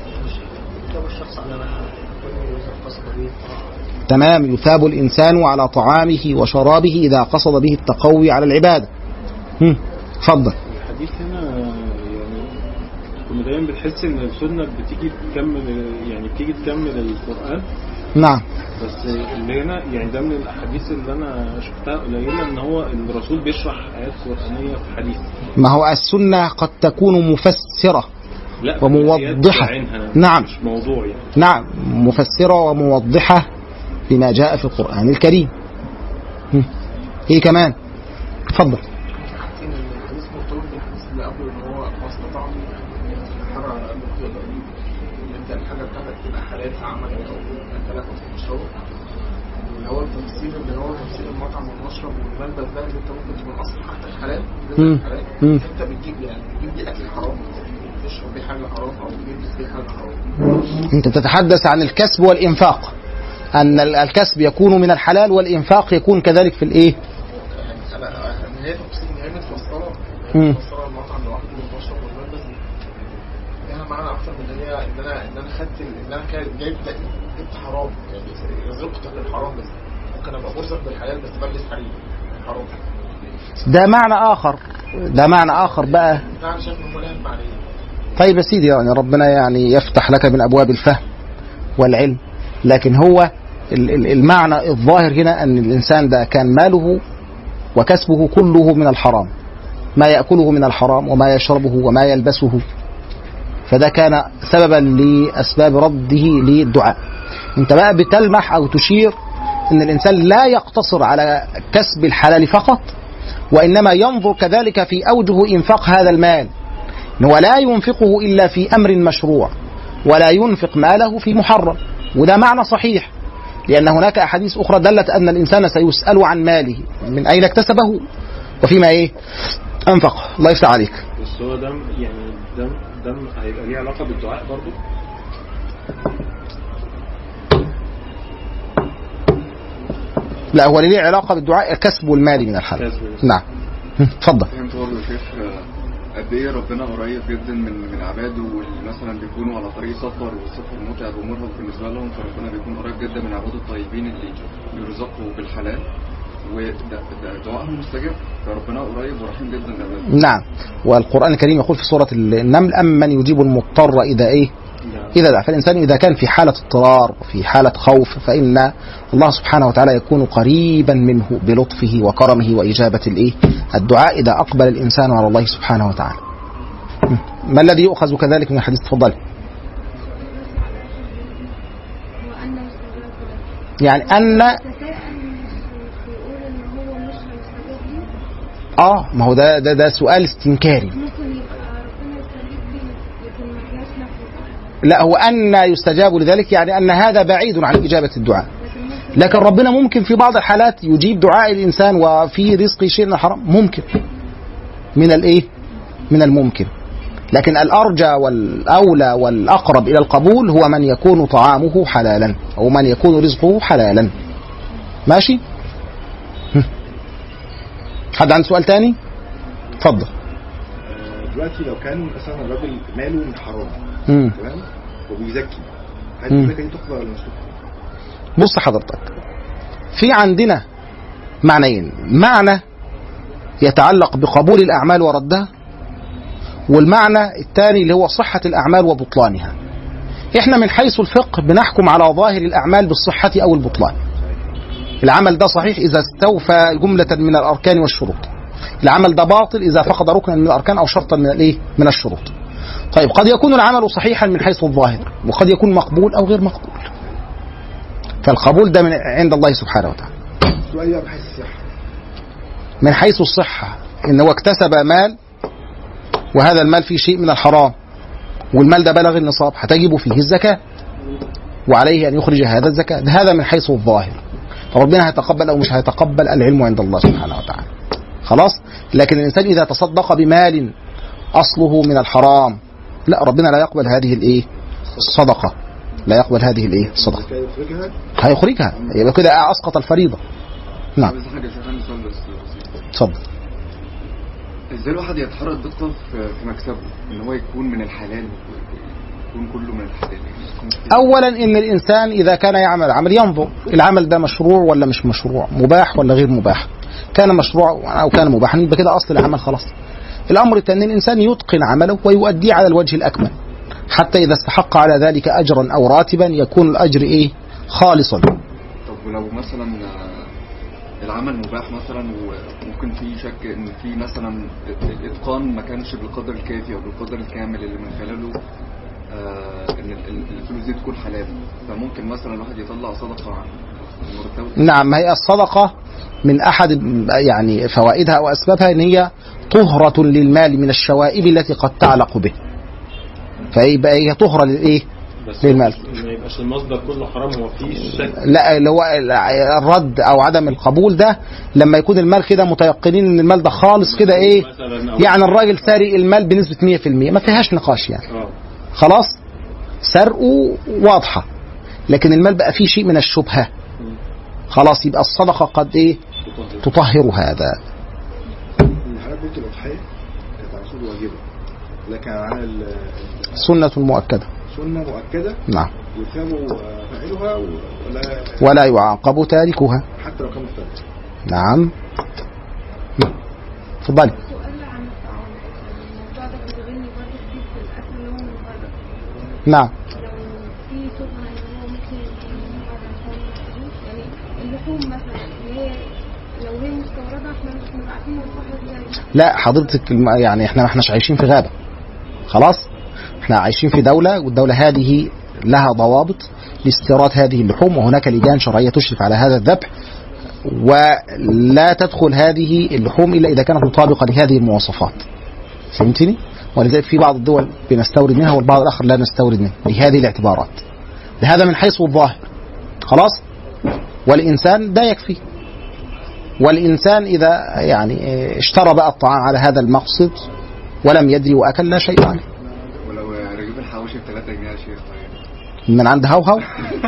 يكتب الشخص على ما يكون إذا قصد به الطاعة. تمام يثاب الإنسان على طعامه وشرابه إذا قصد به التقوي على العبادة هم. تفضل الحديث هنا يعني كنا دايما بنحس ان السنه بتيجي تكمل يعني بتيجي تكمل القران نعم بس اللي هنا يعني ده من الاحاديث اللي انا شفتها قليله ان هو الرسول بيشرح ايات قرانيه في حديث ما هو السنة قد تكون مفسرة لا وموضحة. آيات بعينها، نعم. مش موضوع يعني نعم مفسرة وموضحة بما جاء في القرآن الكريم هم. ايه كمان تفضل حاطين ان الحديث مرتبط بالحديث اللي قبله ان هو ما استطاع يحرر على قد ما تقدر ان انت الحاجه بتاعتك تبقى حلال في عملك او انت لا كنت تشرب اللي هو التفسير اللي هو تفسير المطعم والمشرب والملبس ده اللي انت ممكن تكون اصلا حاجتك حلال مم. رزقك حلال مم. انت بتجيب يعني بتجيب دي اكل حرام تشرب بيه حاجه حرام او تلبس بيه حاجه حرام انت تتحدث عن الكسب والإنفاق أن ال- الكسب يكون من الحلال والإنفاق يكون كذلك في الإيه يعني انا ان هي تفسير ان هي متفسره مم. متفسره المطعم لوحده والمشرب والملبس لها معنى اكتر من ان هي ان انا ان انا خدت ال- ان انا كان جايب جبت حرام يعني رزقت بالحرام بس ممكن ابقى برزق بالحلال بس بلبس حرير حرام ده معنى آخر ده معنى آخر بقى ده انا شايف ان هم لها معنيين طيب يا سيدي يعني ربنا يعني يفتح لك من أبواب الفهم والعلم لكن هو ال- ال- المعنى الظاهر هنا أن الإنسان ده كان ماله وكسبه كله من الحرام ما يأكله من الحرام وما يشربه وما يلبسه فده كان سببا لأسباب رده للدعاء انت بقى بتلمح أو تشير أن الإنسان لا يقتصر على كسب الحلال فقط وإنما ينظر كذلك في أوجه إنفاق هذا المال إن هو لا ينفقه إلا في أمر مشروع ولا ينفق ماله في محرم وده معنى صحيح لأن هناك أحاديث أخرى دلت أن الإنسان سيسأل عن ماله من أين اكتسبه وفيما إيه أنفقه الله يفتح عليك بس هو ده يعني ده ده هيبقى ليه علاقه بالدعاء برضو لا هو ليه علاقة بالدعاء الكسب المالي من الحلال كسب. نعم اتفضل فهمت برضه يا شيخ آه، قد ايه ربنا قريب جدا من من عباده واللي مثلا بيكونوا على طريق سفر والسفر متعب ومرهق بالنسبه لهم فربنا بيكون قريب جدا من عباده الطيبين اللي بيرزقوا بالحلال وده ده دعائهم مستجاب فربنا قريب ورحيم جدا لعباده نعم والقرآن الكريم يقول في سورة النمل أمن يجيب المضطر إذا إيه نعم. إذا دعا فالإنسان إذا كان في حالة اضطرار وفي حالة خوف فإن الله سبحانه وتعالى يكون قريبا منه بلطفه وكرمه وإجابة الإيه الدعاء إذا أقبل الإنسان على الله سبحانه وتعالى ما الذي يؤخذ كذلك من الحديث تفضل يعني أن تساءل مش يقول ان هو مش هيستجاب ليه آه ما هو ده ده, ده سؤال استنكاري ممكن يبقى ربنا يستجيب ليه لكن ما فيهاش نفي لا هو أن يستجاب لذلك يعني أن هذا بعيد عن إجابة الدعاء لكن ربنا ممكن في بعض الحالات يجيب دعاء الإنسان وفي رزق شيء من الحرام ممكن من الإيه من الممكن لكن الأرجى والأولى والأقرب إلى القبول هو من يكون طعامه حلالا أو من يكون رزقه حلالا ماشي هم. حد عنده سؤال تاني اتفضل آه، دلوقتي لو كان مثلا الراجل ماله من حرام مم. تمام وبيزكي هل مم. الزكاه دي تقبل ولا مش تقبل؟ بص حضرتك في عندنا معنيين معنى يتعلق بقبول الأعمال وردها والمعنى الثاني اللي هو صحة الأعمال وبطلانها احنا من حيث الفقه بنحكم على ظاهر الأعمال بالصحة أو البطلان العمل ده صحيح إذا استوفى جملة من الأركان والشروط العمل ده باطل إذا فقد ركنا من الأركان أو شرطا من الإيه من الشروط طيب قد يكون العمل صحيحا من حيث الظاهر وقد يكون مقبول أو غير مقبول فالقبول ده من عند الله سبحانه وتعالى سؤال بقى بحيث الصحه من حيث الصحة إن هو اكتسب مال وهذا المال فيه شيء من الحرام والمال ده بلغ النصاب هتجب فيه الزكاة وعليه أن يخرج هذا الزكاة ده هذا من حيث الظاهر فربنا هيتقبل أو مش هيتقبل العلم عند الله سبحانه وتعالى خلاص لكن الإنسان إذا تصدق بمال أصله من الحرام لا ربنا لا يقبل هذه الإيه الصدقة لا يقبل هذه الإيه الصدقة الزكاه يخرجها هيخرجها يبقى كده أسقط الفريضة نعم بس حاجه شيخ عندي سؤال بس بسيط. اتفضل ازاي الواحد يتحرى الدقه في في مكسبه ان هو يكون من الحلال يكون كله من الحلال يعني يكون في- اولا ان الانسان اذا كان يعمل عمل ينظر العمل ده مشروع ولا مش مشروع مباح ولا غير مباح كان مشروع او كان مباحا يبقى كده اصل العمل خلاص الامر الثاني الانسان يتقن عمله ويؤديه على الوجه الاكمل حتى اذا استحق على ذلك اجرا او راتبا يكون الاجر ايه خالصا طب ولو مثلا آه، العمل مباح مثلا وممكن في شك ان في مثلا الاتقان ما كانش بالقدر الكافي او بالقدر الكامل اللي من خلاله آه، ان ال- ال- الفلوس دي تكون حلال فممكن مثلا الواحد يطلع صدقه عن مرتبه نعم هي الصدقة من أحد يعني فوائدها وأسبابها أن هي طهرة للمال من الشوائب التي قد تعلق به فيبقى هي طهرة للإيه بس للمال. ما يبقاش المصدر كله حرام هو فيه شك لا اللي هو الرد او عدم القبول ده لما يكون المال كده متيقنين ان المال ده خالص كده ايه مثلا أو- يعني الراجل سارق المال بنسبة 100% ما فيهاش نقاش يعني اه خلاص سرقه واضحة لكن المال بقى فيه شيء من الشبهة خلاص يبقى الصدقة قد ايه تطهر هذا اللي حضرتك قلت الاضحيه كانت على طول واجبه لكن على ال- سنة مؤكدة سنه مؤكده نعم يثاب فاعلها ولا ولا يعاقب تاركها حتى لو كان مفترض نعم نعم. اتفضلي سؤال عن الطعام الموضوع ده بيشغلني برضه كتير في الاكل اللي هو من بره نعم لو في شبهه ان هو ممكن يكون من بره عشان يعني اللحوم مثلا اللي هي لو هي مستورده احنا مش بنبقى عارفين نوصفها ازاي لا حضرتك الم- يعني احنا ما احناش عايشين في غابة خلاص احنا عايشين في دولة والدولة هذه لها ضوابط لاستيراد هذه اللحوم وهناك لجان شرعية تشرف على هذا الذبح ولا تدخل هذه اللحوم إلا إذا كانت مطابقة لهذه المواصفات فهمتني؟ ولذلك في بعض الدول بنستورد منها والبعض الآخر لا نستورد منها لهذه الاعتبارات هذا من حيث الظاهر خلاص والإنسان ده يكفي والإنسان إذا يعني اه، اشترى بقى الطعام على هذا المقصد ولم يدري وأكل لا شيء عليه ولو رغيف الحواوشي ب 3 جنيه يا شيخ طيب من عند هوهو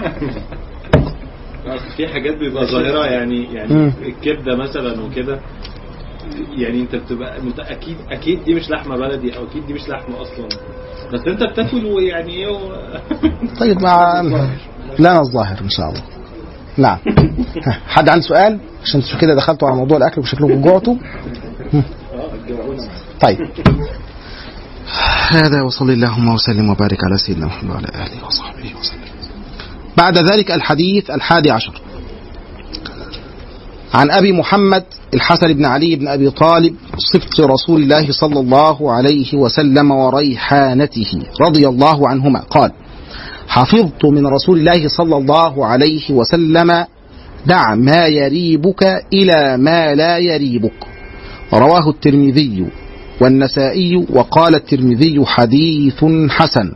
في حاجات بيبقى ظاهرة يعني يعني مم. الكبدة مثلا وكده يعني انت بتبقى مت- اكيد اكيد دي مش لحمة بلدي او اكيد دي مش لحمة اصلا بس انت بتاكل ويعني ايه و- طيب مع لنا الظاهر إن شاء الله نعم ها، حد عنده سؤال عشان انتوا كده دخلتوا على موضوع الأكل وشكلكم جوعتوا هم. طيب هذا وصلى اللهم وسلم وبارك على سيدنا محمد وعلى آله وصحبه وسلم بعد ذلك الحديث الحادي عشر عن أبي محمد الحسن بن علي بن أبي طالب صفت رسول الله صلى الله عليه وسلم وريحانته رضي الله عنهما قال حفظت من رسول الله صلى الله عليه وسلم دع ما يريبك إلى ما لا يريبك رواه الترمذي والنسائي وقال الترمذي حديث حسن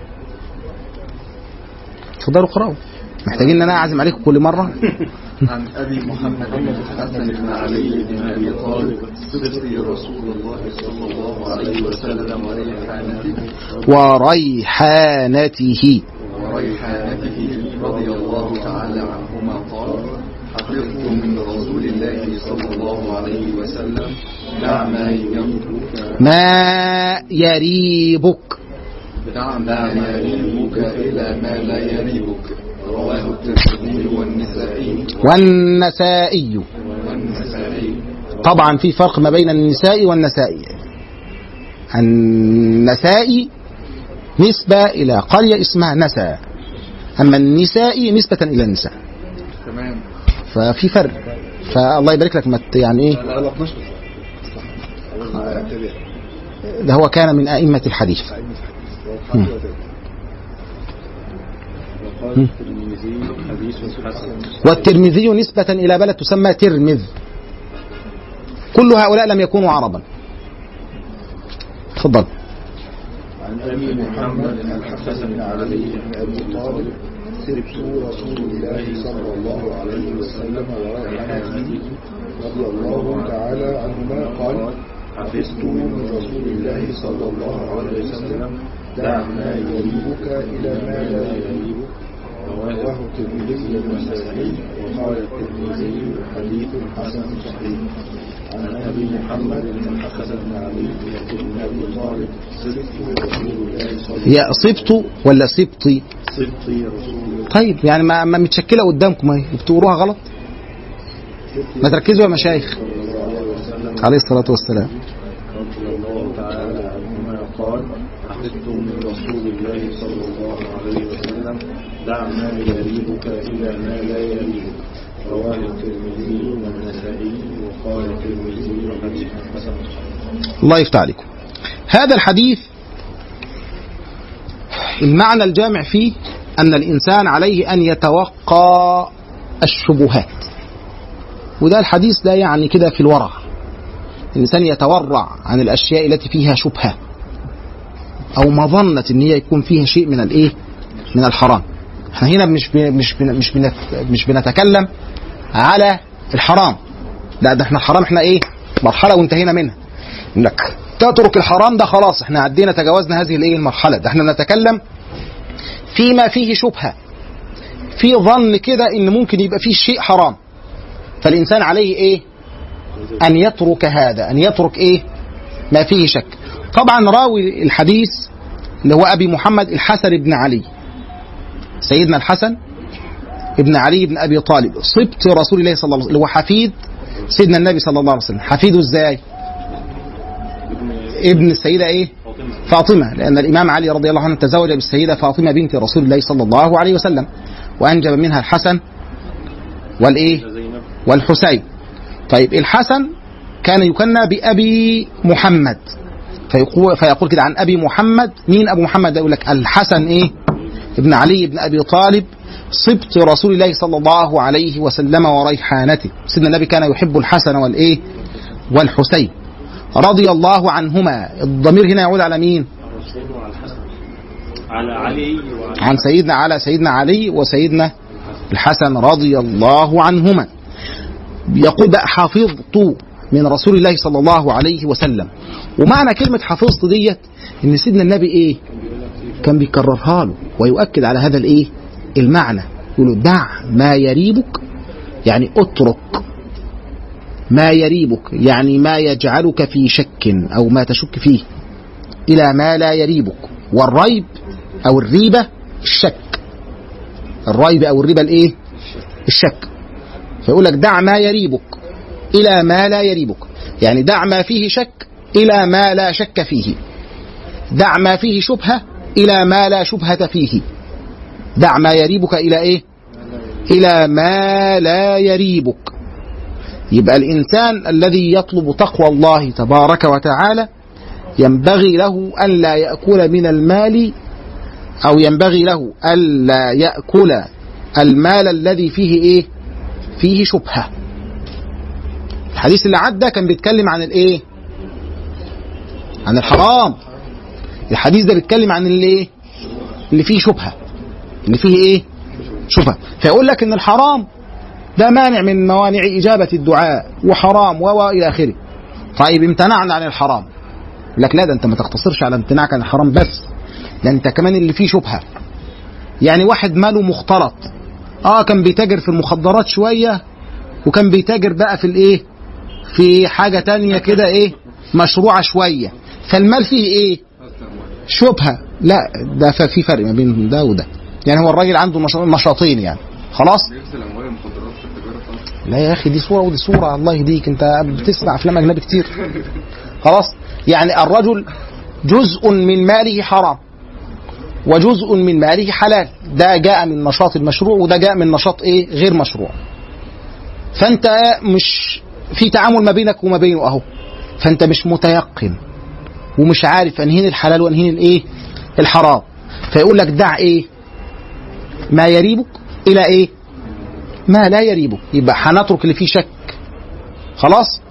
تفضلوا اقرأوا محتاجين ان انا اعزم عليكم كل مره عن ابي محمد بن الحسن بن علي بن ابي طالب صدقي رسول الله صلى الله عليه وسلم وريحانته وريحانته وريحانته رضي الله تعالى عنهما قال حفظت من رسول الله صلى الله عليه وسلم دع ما يملك ما يريبك دع ما يريبك إلى ما لا يريبك رواه الترمذي والنسائي والنسائي والنسائي طبعا في فرق ما بين النساء والنسائي النسائي نسبة إلى قرية اسمها نسا أما النساء نسبة إلى النساء تمام ففي فرق فالله يبارك لك ما ت- يعني ايه غلط نشر اتبع ده هو كان من أئمة الحديث مم. وقال الترمذي حديث حسن والترمذي نسبة إلى بلد تسمى ترمذ كل هؤلاء لم يكونوا عربا تفضل عن ابي محمد الحسن بن علي بن ابي طالب سرت رسول الله صلى الله عليه وسلم ورائحته رضي الله تعالى عنهما قال حفظت من رسول الله صلى الله عليه وسلم دع ما يريبك الى ما لا يريبك رواه الترمذي والنسائي وقال الترمذي حديث حسن صحيح عن ابي محمد الحسن بن علي بن ابي طالب سرت رسول الله صلى الله يا صبت ولا صبتي سبطي رسول الله طيب يعني ما, ما متشكلة قدامكم اهي بتقروها غلط ما تركزوا يا مشايخ عليه الصلاة والسلام رضي الله تعالى عنهما قال حفظت من رسول الله صلى الله عليه وسلم دع ما يريبك إلى ما لا يريبك رواه الترمذي والنسائي وقال الترمذي حديث حسن صحيح الله يفتح عليكم هذا الحديث المعنى الجامع فيه أن الإنسان عليه أن يتوقى الشبهات وده الحديث ده يعني كده في الورع الإنسان يتورع عن الأشياء التي فيها شبهة أو مظنة إن هي يكون فيها شيء من الإيه من الحرام احنا هنا مش بن- مش بن- مش بنت- مش بنتكلم على الحرام لا ده احنا الحرام احنا ايه مرحله وانتهينا منها انك تترك الحرام ده خلاص احنا عدينا تجاوزنا هذه الايه المرحله ده احنا نتكلم فيما فيه شبهه في ظن كده ان ممكن يبقى فيه شيء حرام فالانسان عليه ايه ان يترك هذا ان يترك ايه ما فيه شك طبعا راوي الحديث اللي هو ابي محمد الحسن بن علي سيدنا الحسن ابن علي بن ابي طالب صبت رسول الله صلى الله عليه وسلم اللي هو حفيد سيدنا النبي صلى الله عليه وسلم حفيده ازاي ابن السيده ايه فاطمه لان الامام علي رضي الله عنه تزوج بالسيده فاطمه بنت رسول الله صلى الله عليه وسلم وانجب منها الحسن والايه زينب والحسين طيب الحسن كان يكنى بأبي محمد فيقول, فيقول كده عن أبي محمد مين أبو محمد ده يقول لك الحسن إيه ابن علي بن أبي طالب صبت رسول الله صلى الله عليه وسلم وريحانته سيدنا النبي كان يحب الحسن والإيه والحسين رضي الله عنهما الضمير هنا يعود على مين الرسول وعلى الحسن على علي وعلى عن سيدنا على سيدنا علي وسيدنا الحسن رضي الله عنهما يقول بقى حفظت من رسول الله صلى الله عليه وسلم ومعنى كلمة حفظت ديت ان سيدنا النبي ايه كان بيكررها له ويؤكد على هذا الايه المعنى يقول له دع ما يريبك يعني اترك ما يريبك يعني ما يجعلك في شك او ما تشك فيه الى ما لا يريبك والريب او الريبه الشك الريب او الريبه الايه الشك فيقول لك دع ما يريبك الى ما لا يريبك يعني دع ما فيه شك الى ما لا شك فيه دع ما فيه شبهه الى ما لا شبهه فيه دع ما يريبك الى ايه الى ما لا يريبك يبقى الانسان الذي يطلب تقوى الله تبارك وتعالى ينبغي له ان لا ياكل من المال أو ينبغي له ألا يأكل المال الذي فيه إيه فيه شبهة الحديث اللي عدى كان بيتكلم عن الإيه عن الحرام الحديث ده بيتكلم عن اللي إيه اللي فيه شبهة اللي فيه إيه شبهة فيقول لك إن الحرام ده مانع من موانع إجابة الدعاء وحرام و إلى آخره طيب امتنعنا عن الحرام يقول لك لا ده انت ما تقتصرش على امتناعك عن الحرام بس ده انت كمان اللي فيه شبهه يعني واحد ماله مختلط اه كان بيتاجر في المخدرات شويه وكان بيتاجر بقى في الايه في حاجه تانية كده ايه مشروعه شويه فالمال فيه ايه شبهه لا ده في فرق ما بين ده وده يعني هو الراجل عنده نشاطين يعني خلاص بيغسل اموال المخدرات في التجاره خالص لا يا اخي دي صوره ودي صوره الله يهديك انت بتسمع افلام اجنبي كتير خلاص يعني الرجل جزء من ماله حرام وجزء من ماله حلال ده جاء من نشاط المشروع وده جاء من نشاط ايه غير مشروع فانت مش في تعامل ما بينك وما بينه اهو فانت مش متيقن ومش عارف انهين الحلال وانهين الايه الحرام فيقول لك دع ايه ما يريبك الى ايه ما لا يريبك يبقى هنترك اللي فيه شك خلاص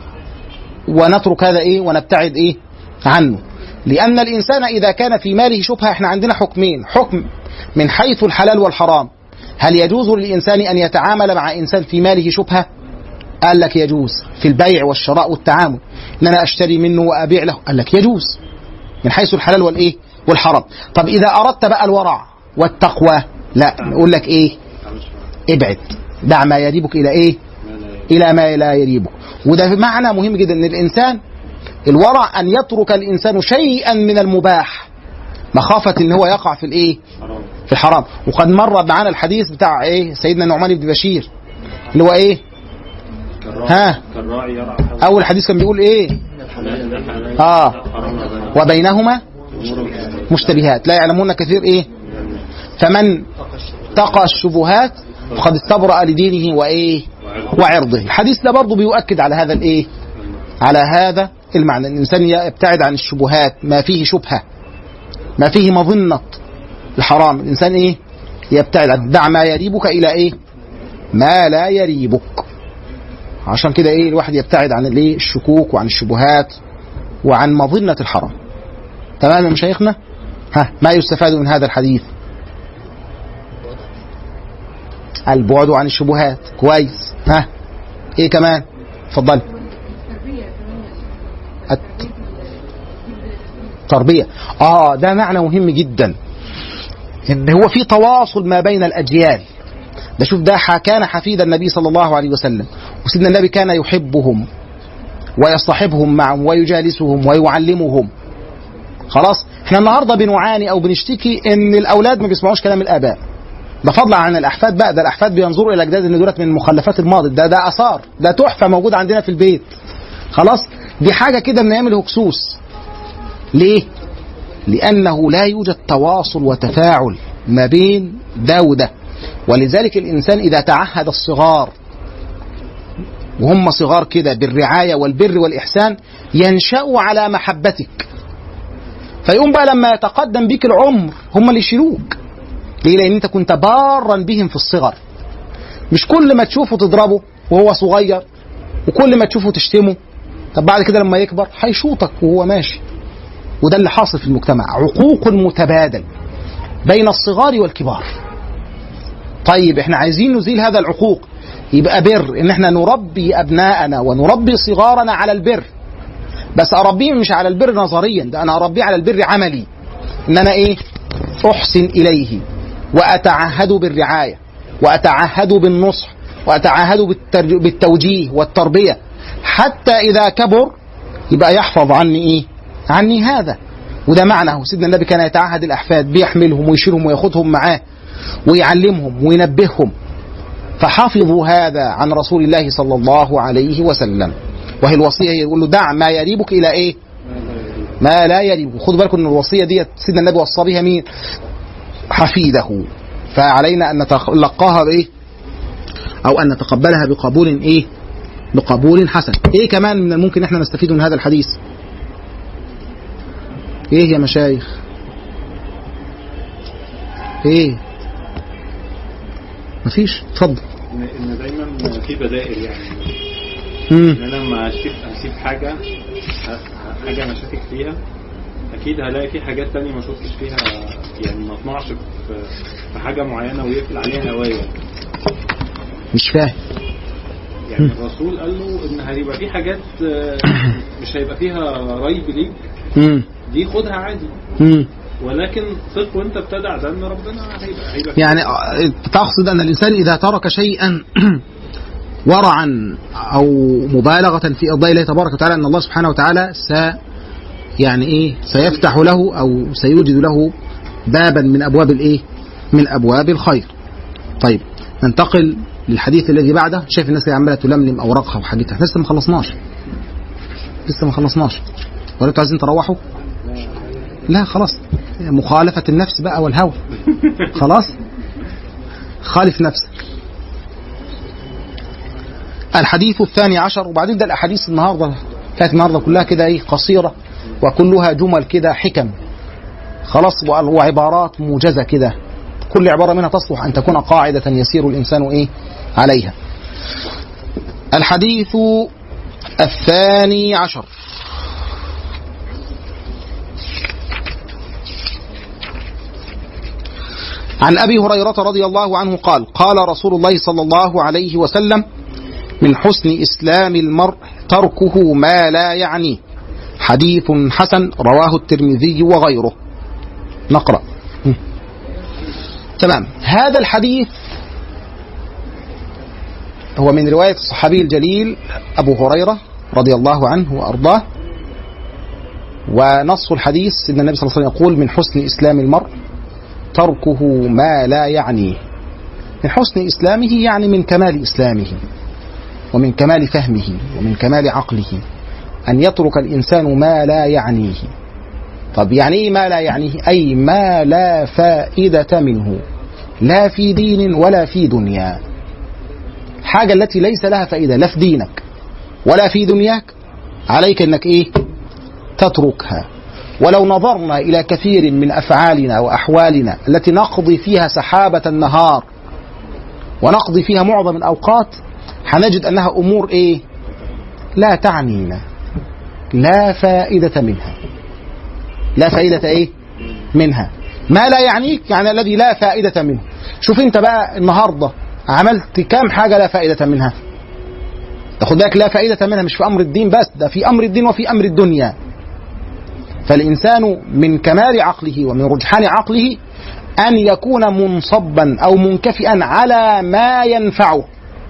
ونترك هذا ايه ونبتعد ايه عنه لان الانسان اذا كان في ماله شبهه احنا عندنا حكمين حكم من حيث الحلال والحرام هل يجوز للانسان ان يتعامل مع انسان في ماله شبهه قال لك يجوز في البيع والشراء والتعامل ان انا اشتري منه وابيع له قال لك يجوز من حيث الحلال والايه والحرام طب اذا اردت بقى الورع والتقوى لا نقول لك ايه ابعد دع ما يريبك الى ايه الى ما لا يريبك وده معنى مهم جدا ان الانسان الورع ان يترك الانسان شيئا من المباح مخافه ان هو يقع في الايه في الحرام وقد مر معانا الحديث بتاع ايه سيدنا النعمان بن بشير اللي هو ايه ها كالراعي يرعى اول حديث كان بيقول ايه اه وبينهما مشتبهات لا يعلمون كثير ايه فمن تقى الشبهات فقد استبرأ لدينه وايه وعرضه الحديث ده برضه بيؤكد على هذا الايه على هذا المعنى ان الانسان يبتعد عن الشبهات ما فيه شبهه ما فيه مظنه الحرام الانسان ايه يبتعد عن دع ما يريبك الى ايه ما لا يريبك عشان كده ايه الواحد يبتعد عن الايه الشكوك وعن الشبهات وعن مظنه الحرام تمام يا مشايخنا ها ما يستفاد من هذا الحديث البعد عن الشبهات كويس ها ايه كمان اتفضل التربية اه ده معنى مهم جدا ان هو في تواصل ما بين الاجيال ده شوف ده كان حفيد النبي صلى الله عليه وسلم وسيدنا النبي كان يحبهم ويصطحبهم معهم ويجالسهم ويعلمهم خلاص احنا النهارده بنعاني او بنشتكي ان الاولاد ما بيسمعوش كلام الاباء ده فضلا عن الاحفاد بقى ده الاحفاد بينظروا الى اجداد ان دولت من مخلفات الماضي ده ده اثار ده تحفه موجود عندنا في البيت خلاص دي حاجه كده من ايام الهكسوس ليه لانه لا يوجد تواصل وتفاعل ما بين ده وده ولذلك الانسان اذا تعهد الصغار وهم صغار كده بالرعايه والبر والاحسان ينشأوا على محبتك فيقوم بقى لما يتقدم بك العمر هم اللي يشيلوك ليه؟ لأن أنت كنت بارا بهم في الصغر. مش كل ما تشوفه تضربه وهو صغير وكل ما تشوفه تشتمه طب بعد كده لما يكبر هيشوطك وهو ماشي. وده اللي حاصل في المجتمع عقوق متبادل بين الصغار والكبار. طيب احنا عايزين نزيل هذا العقوق يبقى بر ان احنا نربي ابناءنا ونربي صغارنا على البر. بس اربيهم مش على البر نظريا ده انا اربيه على البر عملي. ان انا ايه؟ احسن اليه وأتعهد بالرعاية وأتعهد بالنصح وأتعهد بالترج... بالتوجيه والتربية حتى إذا كبر يبقى يحفظ عني إيه عني هذا وده معنى سيدنا النبي كان يتعهد الأحفاد بيحملهم ويشيلهم وياخدهم معاه ويعلمهم وينبههم فحفظوا هذا عن رسول الله صلى الله عليه وسلم وهي الوصية يقول له دع ما يريبك إلى إيه ما لا يريبك خدوا بالكم ان الوصيه دي سيدنا النبي وصى بها مين حفيده فعلينا ان نتلقاها بايه او ان نتقبلها بقبول ايه بقبول حسن ايه كمان من الممكن احنا نستفيد من هذا الحديث ايه يا مشايخ ايه مفيش اتفضل ان إن دايما في بدائل يعني مم. ان انا لما اسيب اسيب حاجه ه- ه- حاجه انا شاكك فيها اكيد هلاقي في حاجات تانية ما شفتش فيها يعني ما اطمعش في في حاجه معينه ويقفل عليها هوايه مش فاهم يعني الرسول قال له ان هيبقى في حاجات آه، مش هيبقى فيها ريب ليك مم. دي خدها عادي مم. ولكن ثق وانت بتدع ده ان ربنا هيبقى هيبقى يعني آه، تقصد أن الإنسان إذا ترك شيئا ورعا أو مبالغة في إرضاء الله تبارك وتعالى أن الله سبحانه وتعالى س يعني إيه سيفتح له أو سيوجد له بابا من أبواب الإيه من أبواب الخير طيب ننتقل للحديث الذي بعده شايف الناس اللي عمالة تلملم أوراقها وحاجتها لسه ما خلصناش لسه ما خلصناش ولا انتوا عايزين تروحوا لا خلاص مخالفة النفس بقى والهوى خلاص خالف نفسك الحديث الثاني عشر وبعدين ده الأحاديث النهاردة كانت النهاردة كلها كده إيه قصيرة وكلها جمل كده حكم خلاص وعبارات موجزة كده كل عبارة منها تصلح أن تكون قاعدة يسير الإنسان إيه عليها الحديث الثاني عشر عن ابي هريره رضي الله عنه قال قال رسول الله صلى الله عليه وسلم من حسن اسلام المرء تركه ما لا يعنيه حديث حسن رواه الترمذي وغيره نقرا تمام هذا الحديث هو من روايه الصحابي الجليل ابو هريره رضي الله عنه وارضاه ونص الحديث ان النبي صلى الله عليه وسلم يقول من حسن اسلام المرء تركه ما لا يعنيه من حسن إسلامه يعني من كمال إسلامه ومن كمال فهمه ومن كمال عقله أن يترك الإنسان ما لا يعنيه طب يعني إيه ما لا يعنيه أي ما لا فائدة منه لا في دين ولا في دنيا حاجة التي ليس لها فائدة لا في دينك ولا في دنياك عليك أنك إيه تتركها ولو نظرنا إلى كثير من أفعالنا وأحوالنا التي نقضي فيها سحابة النهار ونقضي فيها معظم الأوقات هنجد أنها أمور إيه لا تعنينا لا فائدة منها لا فائدة إيه منها ما لا يعنيك يعني الذي لا فائدة منه شوف انت بقى النهاردة عملت كام حاجة لا فائدة منها تاخد بالك لا فائدة منها مش في أمر الدين بس ده في أمر الدين وفي أمر الدنيا فالإنسان من كمال عقله ومن رجحان عقله أن يكون منصبا أو منكفئا على ما ينفعه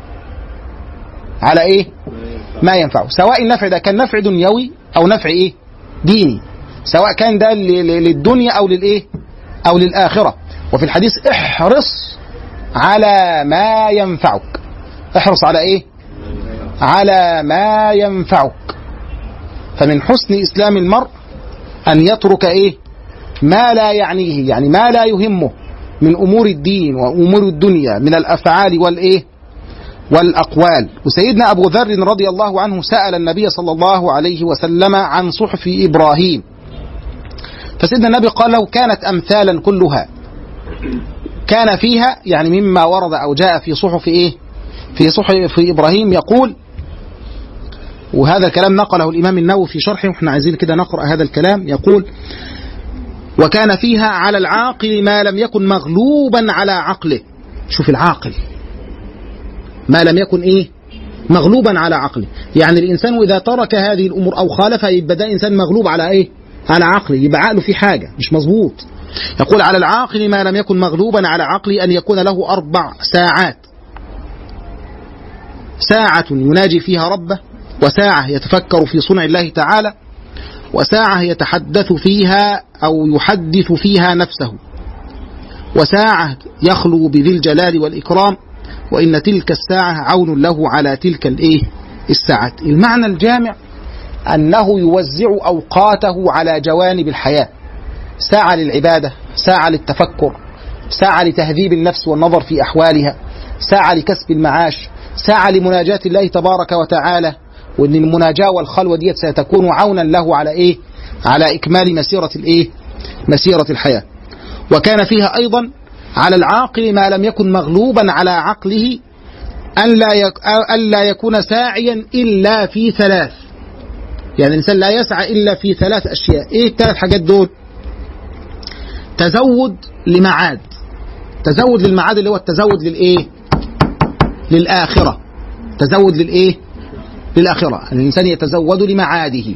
على إيه؟ ما ينفعه سواء النفع ده كان نفع دنيوي أو نفع إيه؟ ديني سواء كان ده للدنيا أو للإيه؟ أو للآخرة وفي الحديث احرص على ما ينفعك احرص على إيه؟ على ما ينفعك فمن حسن إسلام المرء أن يترك إيه ما لا يعنيه يعني ما لا يهمه من أمور الدين وأمور الدنيا من الأفعال والإيه والأقوال وسيدنا أبو ذر رضي الله عنه سأل النبي صلى الله عليه وسلم عن صحف إبراهيم فسيدنا النبي قال له كانت أمثالا كلها كان فيها يعني مما ورد أو جاء في صحف إيه في صحف إبراهيم يقول وهذا الكلام نقله الإمام النووي في شرحه واحنا عايزين كده نقرأ هذا الكلام يقول وكان فيها على العاقل ما لم يكن مغلوبا على عقله شوف العاقل ما لم يكن ايه مغلوبا على عقله يعني الانسان اذا ترك هذه الامور او خالفها يبقى ده انسان مغلوب على ايه على عقله يبقى عقله في حاجه مش مظبوط يقول على العاقل ما لم يكن مغلوبا على عقله ان يكون له اربع ساعات ساعة يناجي فيها ربه وساعة يتفكر في صنع الله تعالى وساعة يتحدث فيها أو يحدث فيها نفسه وساعة يخلو بذي الجلال والإكرام وإن تلك الساعة عون له على تلك الإيه الساعات المعنى الجامع أنه يوزع أوقاته على جوانب الحياة ساعة للعبادة ساعة للتفكر ساعة لتهذيب النفس والنظر في أحوالها ساعة لكسب المعاش ساعة لمناجاة الله تبارك وتعالى وان المناجاه والخلوه ديت ستكون عونا له على ايه؟ على اكمال مسيره الايه؟ مسيره الحياه. وكان فيها ايضا على العاقل ما لم يكن مغلوبا على عقله أن لا يك... ألا يكون ساعيا إلا في ثلاث يعني الإنسان لا يسعى إلا في ثلاث أشياء إيه الثلاث حاجات دول تزود لمعاد تزود للمعاد اللي هو التزود للإيه للآخرة تزود للإيه للآخرة الإنسان يتزود لمعاده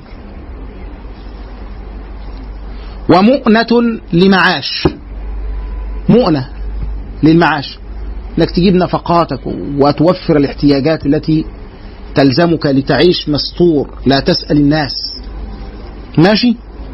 ومؤنة لمعاش مؤنة للمعاش انك تجيب نفقاتك وتوفر الاحتياجات التي تلزمك لتعيش مستور لا تسأل الناس ماشي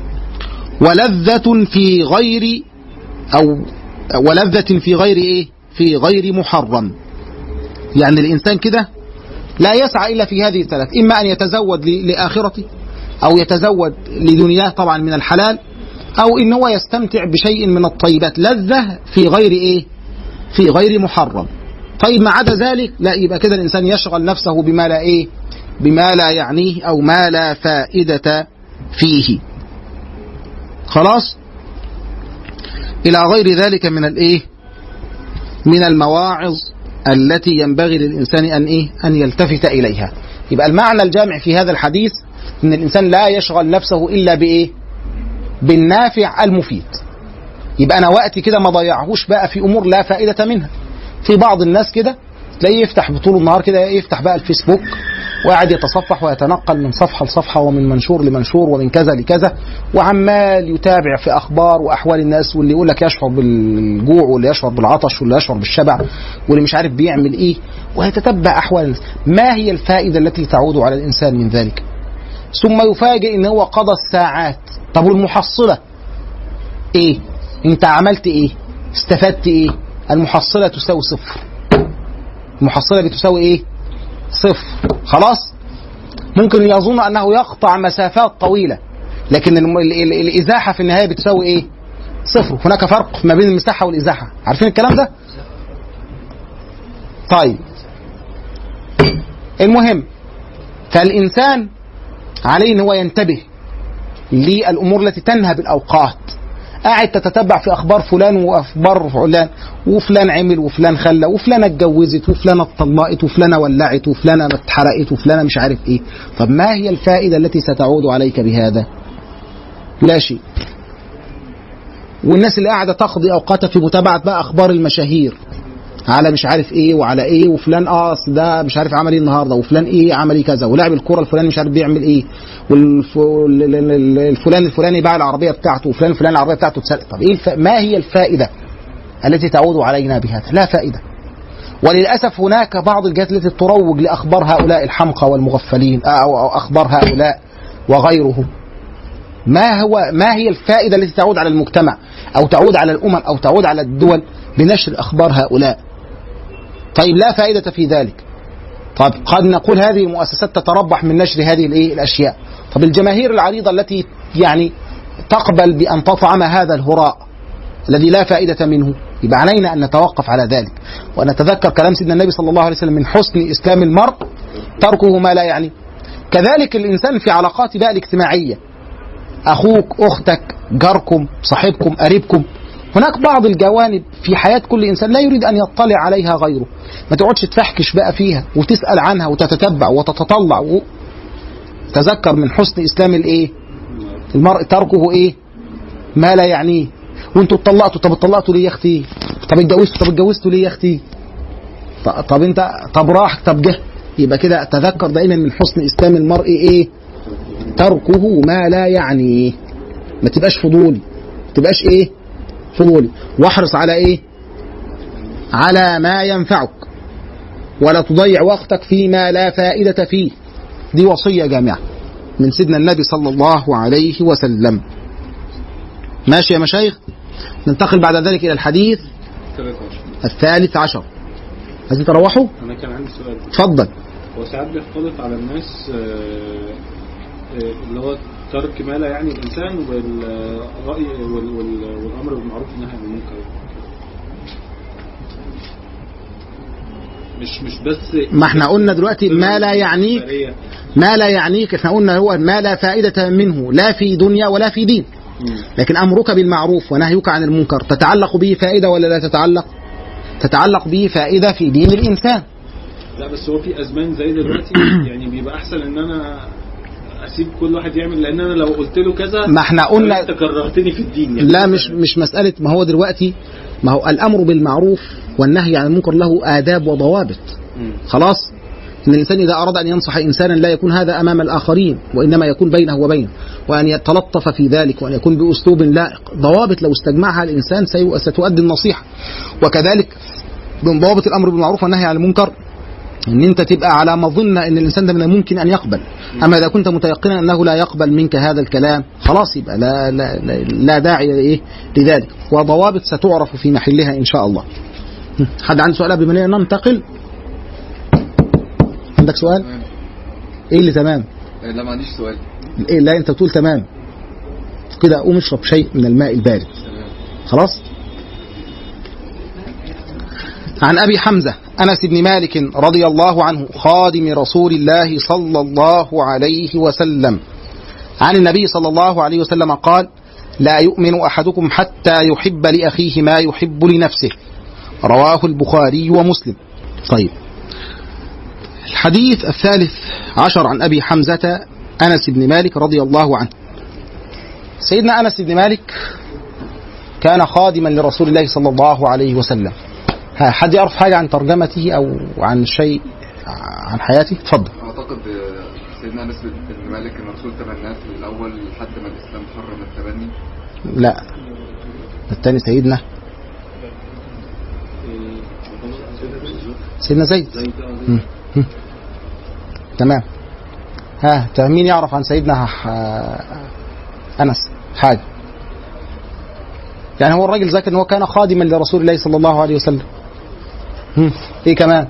ولذة في غير أو ولذة في غير إيه في غير محرم يعني الإنسان كده لا يسعى إلا في هذه الثلاث إما أن يتزود ل- لآخرته أو يتزود لدنياه طبعا من الحلال أو إن هو يستمتع بشيء من الطيبات لذة في غير إيه في غير محرم طيب ما عدا ذلك لا يبقى كده الإنسان يشغل نفسه بما لا إيه بما لا يعنيه أو ما لا فائدة فيه خلاص إلى غير ذلك من الإيه من المواعظ التي ينبغي للإنسان أن إيه أن يلتفت إليها يبقى المعنى الجامع في هذا الحديث أن الإنسان لا يشغل نفسه إلا بإيه بالنافع المفيد يبقى أنا وقتي كده ما ضيعهوش بقى في أمور لا فائدة منها في بعض الناس كده تلاقيه يفتح طول النهار كده يفتح بقى الفيسبوك وقاعد يتصفح ويتنقل من صفحة لصفحة ومن منشور لمنشور ومن كذا لكذا وعمال يتابع في أخبار وأحوال الناس واللي يقول لك يشعر بالجوع واللي يشعر بالعطش واللي يشعر بالشبع واللي مش عارف بيعمل إيه ويتتبع أحوال الناس ما هي الفائدة التي تعود على الإنسان من ذلك ثم يفاجئ إن هو قضى الساعات طب والمحصلة إيه أنت عملت إيه استفدت إيه المحصلة تساوي صفر المحصلة بتساوي إيه صفر خلاص ممكن يظن انه يقطع مسافات طويله لكن الم- ال- ال- الازاحه في النهايه بتساوي ايه صفر هناك فرق ما بين المساحه والازاحه عارفين الكلام ده طيب المهم فالانسان عليه ان هو ينتبه للامور التي تنهب الاوقات قاعد تتتبع في اخبار فلان واخبار فلان وفلان عمل وفلان خلى وفلانه اتجوزت وفلانه اتطلقت وفلانه ولعت وفلانه اتحرقت وفلانه مش عارف ايه طب ما هي الفائده التي ستعود عليك بهذا لا شيء والناس اللي قاعده تقضي اوقاتها في متابعه بقى اخبار المشاهير على مش عارف ايه وعلى ايه وفلان اه أصل ده مش عارف عمل ايه النهارده وفلان ايه عمل ايه كذا ولاعب الكوره الفلاني مش عارف بيعمل ايه والفلان الفلاني باع العربيه بتاعته وفلان الفلاني العربيه بتاعته اتسرقت طب ايه الف... ما هي الفائده التي تعود علينا بهذا لا فائده وللاسف هناك بعض الجهات التي تروج لاخبار هؤلاء الحمقى والمغفلين او أو اخبار هؤلاء وغيرهم ما هو ما هي الفائده التي تعود على المجتمع او تعود على الامم او تعود على الدول بنشر اخبار هؤلاء طيب لا فائده في ذلك طب قد نقول هذه المؤسسات تتربح من نشر هذه الايه الاشياء طب الجماهير العريضه التي يعني تقبل بان تطعم هذا الهراء الذي لا فائده منه يبقى علينا ان نتوقف على ذلك ونتذكر كلام سيدنا النبي صلى الله عليه وسلم من حسن اسلام المرء تركه ما لا يعني كذلك الانسان في علاقاته بقى الاجتماعيه اخوك اختك جاركم صاحبكم قريبكم هناك بعض الجوانب في حياة كل إنسان لا يريد أن يطلع عليها غيره ما تقعدش تفحكش بقى فيها وتسأل عنها وتتتبع وتتطلع و... تذكر من حسن إسلام الإيه المرء تركه إيه ما لا يعنيه وانتوا اتطلقتوا طب اتطلقتوا ليه يا اختي طب اتجوزتوا طب اتجوزتوا ليه يا اختي ط- طب انت طب راح طب جه يبقى كده تذكر دائما من حسن اسلام المرء ايه تركه ما لا يعنيه ما تبقاش فضولي ما تبقاش ايه فضولي واحرص على ايه على ما ينفعك ولا تضيع وقتك فيما لا فائدة فيه دي وصية جامعة من سيدنا النبي صلى الله عليه وسلم ماشي يا مشايخ ننتقل بعد ذلك إلى الحديث 13 الثالث عشر عايزين تروحوا انا كان عندي سؤال اتفضل هو ساعات بيختلط على الناس آه، آه، اللي هو ترك ما لا يعني الانسان والراي وال- وال- والامر بالمعروف والنهي عن المنكر مش مش بس ما احنا قلنا دلوقتي ما لا يعنيك ما لا يعنيك احنا قلنا هو ما لا فائدة منه لا في دنيا ولا في دين لكن امرك بالمعروف ونهيك عن المنكر تتعلق به فائده ولا لا تتعلق تتعلق به فائده في دين الانسان لا بس هو في ازمان زي دلوقتي يعني بيبقى احسن ان انا اسيب كل واحد يعمل لان انا لو قلت له كذا ما احنا قلنا- انت كرهتني في الدين يعني لا مش مش مساله ما هو دلوقتي ما هو الامر بالمعروف والنهي عن المنكر له آداب وضوابط خلاص ان الانسان اذا اراد ان ينصح انسانا لا يكون هذا امام الاخرين وانما يكون بينه وبينه وان يتلطف في ذلك وان يكون باسلوب لائق ضوابط لو استجمعها الانسان سي- ستؤدي النصيحه وكذلك من ضوابط الامر بالمعروف والنهي عن المنكر ان انت تبقى على مظنه ان الانسان ده من الممكن ان يقبل اما اذا كنت متيقنا انه لا يقبل منك هذا الكلام خلاص يبقى لا لا لا, لا داعي لايه لذلك وضوابط ستعرف في محلها ان شاء الله حد عنده سؤال قبل ما ننتقل عندك سؤال ايه اللي تمام آه، لا ما عنديش سؤال إيه لا انت بتقول تمام كده قوم اشرب شيء من الماء البارد خلاص عن ابي حمزه انس بن مالك رضي الله عنه خادم رسول الله صلى الله عليه وسلم عن النبي صلى الله عليه وسلم قال لا يؤمن احدكم حتى يحب لاخيه ما يحب لنفسه رواه البخاري ومسلم طيب الحديث الثالث عشر عن ابي حمزه انس بن مالك رضي الله عنه سيدنا انس بن مالك كان خادما لرسول الله صلى الله عليه وسلم ها حد يعرف حاجه عن ترجمته او عن شيء عن حياته اتفضل اعتقد آه، سيدنا انس بن مالك ان الرسول تبناه في الاول لحد ما الاسلام حرم التبني لا الثاني سيدنا سيدنا زيد مم. مم. تمام ها طيب مين يعرف عن سيدنا ح- انس حاجه يعني هو الراجل ذاكر ان هو كان خادما لرسول الله صلى الله عليه وسلم مم. ايه كمان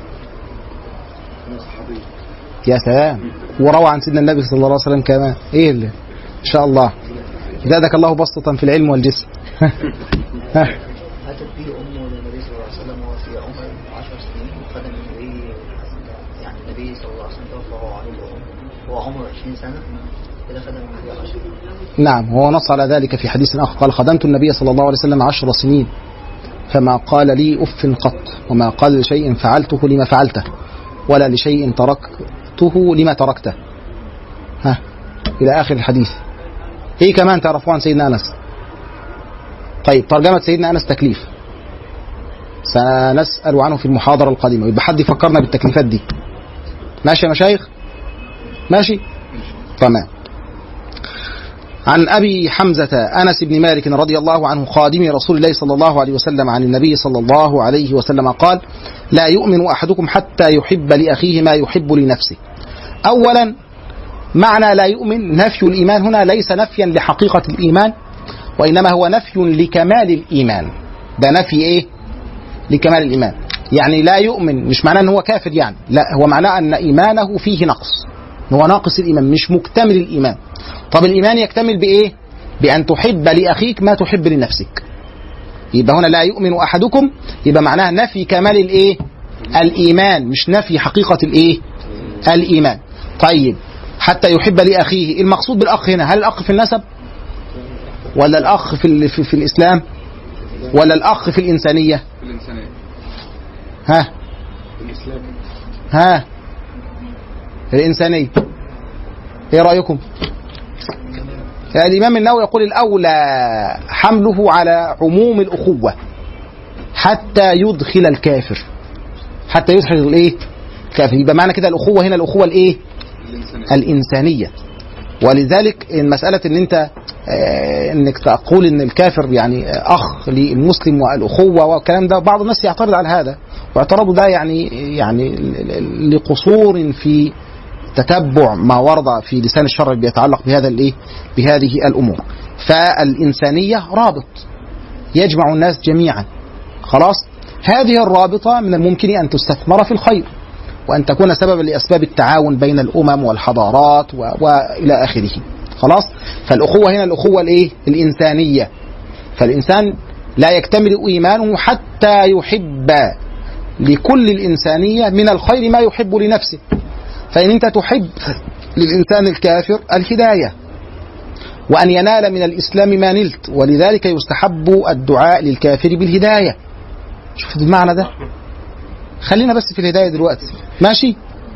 يا سلام وروى عن سيدنا النبي صلى الله عليه وسلم كمان ايه اللي ان شاء الله زادك الله بسطة في العلم والجسم ها أتت به أمه للنبي صلى الله عليه وسلم وهو في عمر عشر سنين وخدم النبي يعني النبي صلى الله عليه وسلم توفى وهو عليه وهو عمره 20 سنة كده خدم النبي 10 نعم هو نص على ذلك في حديث آخر قال خدمت النبي صلى الله عليه وسلم عشر سنين فما قال لي أف قط وما قال لشيء فعلته لما فعلته ولا لشيء تركته لما تركته ها إلى آخر الحديث إيه كمان تعرفوا عن سيدنا أنس طيب ترجمة سيدنا أنس تكليف سنسأل عنه في المحاضرة القادمة يبقى حد يفكرنا بالتكليفات دي ماشي يا مشايخ ماشي تمام عن ابي حمزه انس بن مالك رضي الله عنه خادم رسول الله صلى الله عليه وسلم عن النبي صلى الله عليه وسلم قال: لا يؤمن احدكم حتى يحب لاخيه ما يحب لنفسه. اولا معنى لا يؤمن نفي الايمان هنا ليس نفيا لحقيقه الايمان وانما هو نفي لكمال الايمان. ده نفي ايه؟ لكمال الايمان. يعني لا يؤمن مش معناه ان هو كافر يعني، لا هو معناه ان ايمانه فيه نقص. هو ناقص الايمان مش مكتمل الايمان. طب الايمان يكتمل بايه؟ بان تحب لاخيك ما تحب لنفسك. يبقى هنا لا يؤمن احدكم يبقى معناها نفي كمال الايه؟ الايمان مش نفي حقيقه الايه؟ الايمان. طيب حتى يحب لاخيه، المقصود بالاخ هنا هل الاخ في النسب؟ ولا الاخ في ال- في, في الاسلام؟ ولا الاخ في الانسانيه؟ في الانسانيه ها؟ ها؟ الانسانيه. ايه رايكم؟ يعني الإمام النووي يقول الأولى حمله على عموم الأخوة حتى يدخل الكافر حتى يدخل الإيه؟ الكافر يبقى معنى كده الأخوة هنا الأخوة الإيه؟ الانسانيه الإنسانية ولذلك مسألة إن أنت آه، إنك تقول إن الكافر يعني أخ للمسلم والأخوة والكلام ده بعض الناس يعترض على هذا واعتراضه ده يعني يعني لقصور في تتبع ما ورد في لسان الشرع بيتعلق بهذا الايه بهذه الامور فالانسانيه رابط يجمع الناس جميعا خلاص هذه الرابطه من الممكن ان تستثمر في الخير وان تكون سببا لاسباب التعاون بين الامم والحضارات و... والى اخره خلاص فالاخوه هنا الاخوه الايه الانسانيه فالانسان لا يكتمل ايمانه حتى يحب لكل الانسانيه من الخير ما يحب لنفسه فإن أنت تحب للإنسان الكافر الهداية وأن ينال من الإسلام ما نلت ولذلك يستحب الدعاء للكافر بالهداية شوف المعنى ده خلينا بس في الهداية دلوقتي ماشي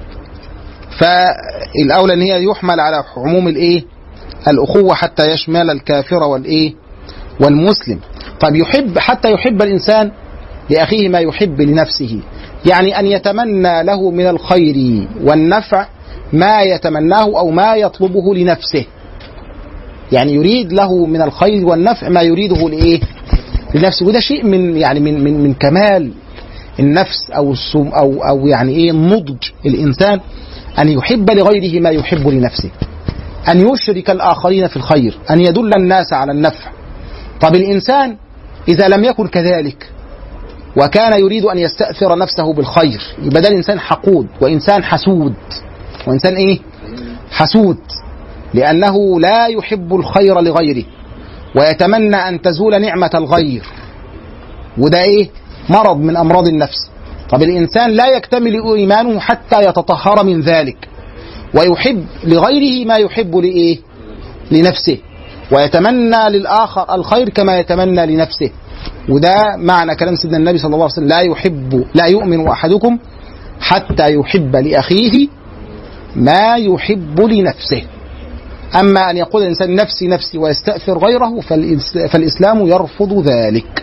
فالأولى أن هي يحمل على عموم الإيه الأخوة حتى يشمل الكافر والإيه والمسلم طيب يحب حتى يحب الإنسان لأخيه ما يحب لنفسه يعني أن يتمنى له من الخير والنفع ما يتمناه أو ما يطلبه لنفسه يعني يريد له من الخير والنفع ما يريده لإيه لنفسه وده شيء من يعني من من من كمال النفس أو السم أو أو يعني إيه نضج الإنسان أن يحب لغيره ما يحب لنفسه أن يشرك الآخرين في الخير أن يدل الناس على النفع طب الإنسان إذا لم يكن كذلك وكان يريد أن يستأثر نفسه بالخير يبقى ده الإنسان حقود وإنسان حسود وإنسان إيه حسود لأنه لا يحب الخير لغيره ويتمنى أن تزول نعمة الغير وده إيه مرض من أمراض النفس طب الإنسان لا يكتمل إيمانه حتى يتطهر من ذلك ويحب لغيره ما يحب لإيه لنفسه ويتمنى للآخر الخير كما يتمنى لنفسه وده معنى كلام سيدنا النبي صلى الله عليه وسلم لا يحب لا يؤمن أحدكم حتى يحب لأخيه ما يحب لنفسه أما أن يقول الإنسان نفسي نفسي ويستأثر غيره فالإسلام يرفض ذلك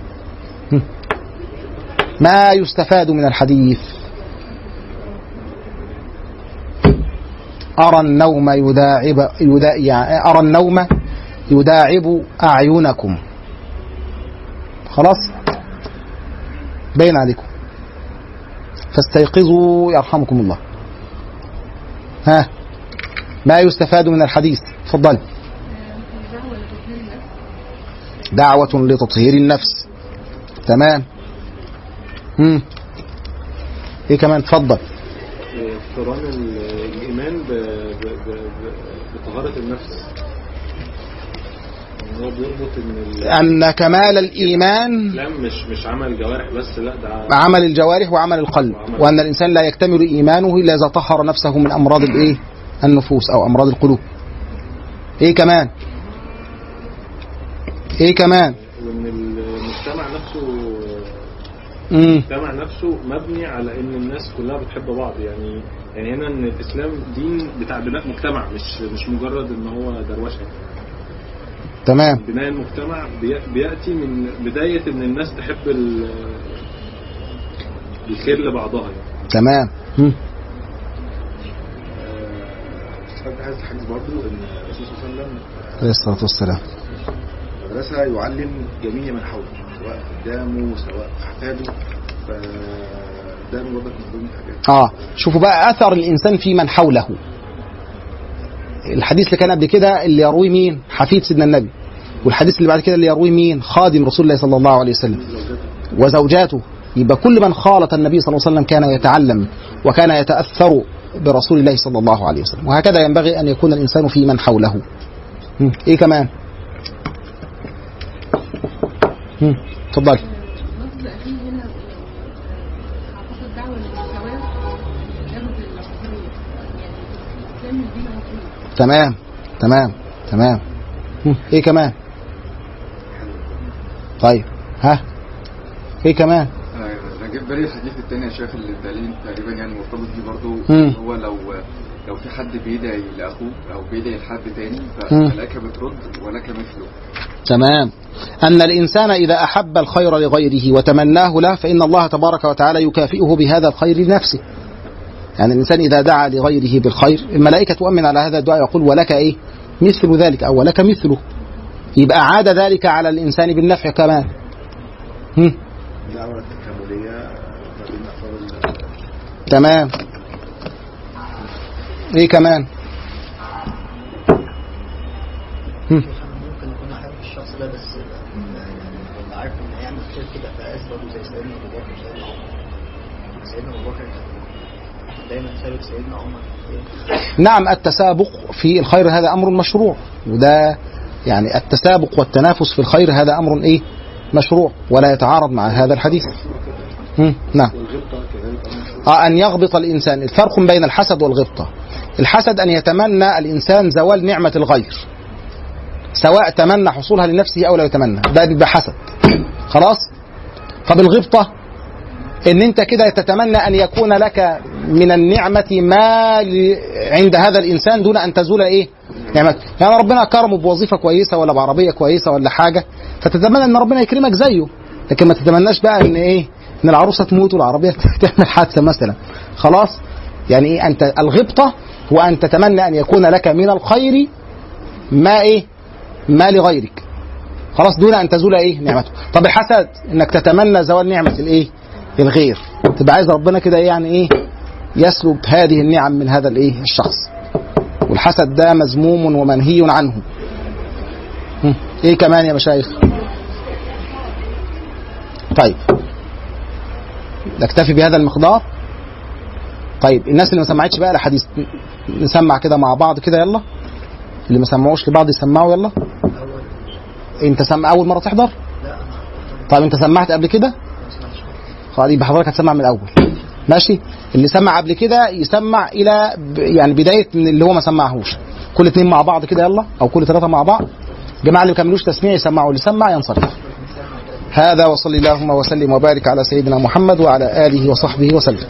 ما يستفاد من الحديث أرى النوم يداعب يدا يعني أرى النوم يداعب أعينكم خلاص باين عليكم فاستيقظوا يرحمكم الله ها ما يستفاد من الحديث تفضل دعوة لتطهير النفس تمام مم. ايه كمان تفضل اقتران الإيمان ب- ب- ب- ب- بطهارة النفس يعني هو بيربط ان ال- أن كمال الإيمان الإسلام مش مش عمل جوارح بس لا ده عمل الجوارح وعمل القلب وأن الإنسان لا يكتمل إيمانه إلا إذا طهر نفسه من أمراض الإيه النفوس أو أمراض القلوب إيه كمان إيه كمان وان المجتمع نفسه مم. المجتمع نفسه مبني على ان الناس كلها بتحب بعض يعني يعني هنا ان الاسلام دين بتاع بناء مجتمع مش مش مجرد ان هو دروشه تمام بناء المجتمع بي- بياتي من بدايه ان الناس تحب ال- الخير لبعضها يعني تمام مم. استفدت هذا الحديث برضو ان الرسول صلى الله عليه وسلم عليه الصلاة والسلام مدرسة يعلم جميع من حوله سواء قدامه سواء أحفاده فده برضك من ضمن الحاجات آه شوفوا بقى أثر الإنسان في من حوله الحديث اللي كان قبل كده اللي يرويه مين حفيد سيدنا النبي والحديث اللي بعد كده اللي يرويه مين خادم رسول الله صلى الله عليه وسلم وزوجاته يبقى كل من خالط النبي صلى الله عليه وسلم كان يتعلم وكان يتأثر برسول الله صلى الله عليه وسلم وهكذا ينبغي أن يكون الإنسان في من حوله مم. إيه كمان مم. تفضل لفظ أخيه هنا أعتقد دعوة للمساواة جابت الحرية يعني الإسلام مش دين عنصري تمام تمام تمام مم. ايه كمان طيب ها ايه كمان انا أنا جه في بالي الحديث التاني يا شيخ اللي الدليل تقريبا يعني مرتبط بيه برضه مم. هو لو لو في حد بيدعي لاخوه او بيدعي لحد تاني مم. فلك بترد ولك مثله تمام أن الإنسان إذا أحب الخير لغيره وتمناه له فإن الله تبارك وتعالى يكافئه بهذا الخير لنفسه يعني الإنسان إذا دعا لغيره بالخير الملائكة تؤمن على هذا الدعاء يقول ولك إيه مثل ذلك أو ولك مثله يبقى عاد ذلك على الإنسان بالنفع كمان هم. الدعوة التكاملية ما بين أفراد ال- تمام إيه كمان هم. ممكن يكون احب الشخص ده بس يعني اللي عارف ان هيعمل خير كده فقاس برضه زي سيدنا ابو بكر وسيدنا عمر سيدنا ابو بكر كان دايما سابق سيدنا عمر نعم التسابق في الخير هذا امر مشروع وده يعني التسابق والتنافس في الخير هذا امر ايه مشروع ولا يتعارض مع هذا الحديث مم. نعم والغبطه كذلك أمر آه ان يغبط الانسان الفرق بين الحسد والغبطه الحسد ان يتمنى الانسان زوال نعمه الغير سواء تمنى حصولها لنفسه او لا يتمنى ده بيبقى حسد خلاص طب الغبطه ان انت كده تتمنى ان يكون لك من النعمه ما ل- عند هذا الانسان دون ان تزول ايه نعمته يعني ربنا كرمه بوظيفه كويسه ولا بعربيه كويسه ولا حاجه فتتمنى ان ربنا يكرمك زيه لكن ما تتمناش بقى ان ايه ان العروسه تموت والعربيه تعمل حادثه مثلا خلاص يعني ايه انت الغبطه هو ان تتمنى ان يكون لك من الخير ما ايه ما لغيرك خلاص دون ان تزول ايه نعمته طب الحسد انك تتمنى زوال نعمه الايه الغير تبقى عايز ربنا كده يعني ايه يسلب هذه النعم من هذا الايه الشخص والحسد ده مذموم ومنهي عنه هم، ايه كمان يا مشايخ طيب نكتفي بهذا المقدار طيب الناس اللي ما سمعتش بقى الحديث نسمع كده مع بعض كده يلا اللي ما سمعوش لبعض يسمعوا يلا انت سمع اول مره تحضر طيب انت سمعت قبل كده خلاص يبقى حضرتك هتسمع من الاول ماشي اللي سمع قبل كده يسمع الى ب- يعني بدايه من اللي هو ما سمعهوش كل اتنين مع بعض كده يلا او كل ثلاثه مع بعض الجماعه اللي ما كملوش تسميع يسمعوا اللي سمع ينصرف هذا وصلي اللهم وسلم وبارك على سيدنا محمد وعلى اله وصحبه وسلم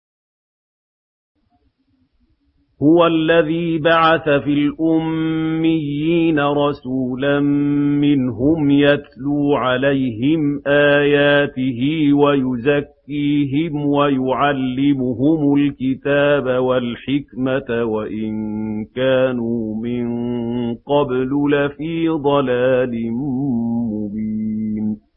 هو الذي بعث في الأميين رسولا منهم يتلو عليهم آياته ويزكيهم ويعلمهم الكتاب والحكمة وإن كانوا من قبل لفي ضلال مبين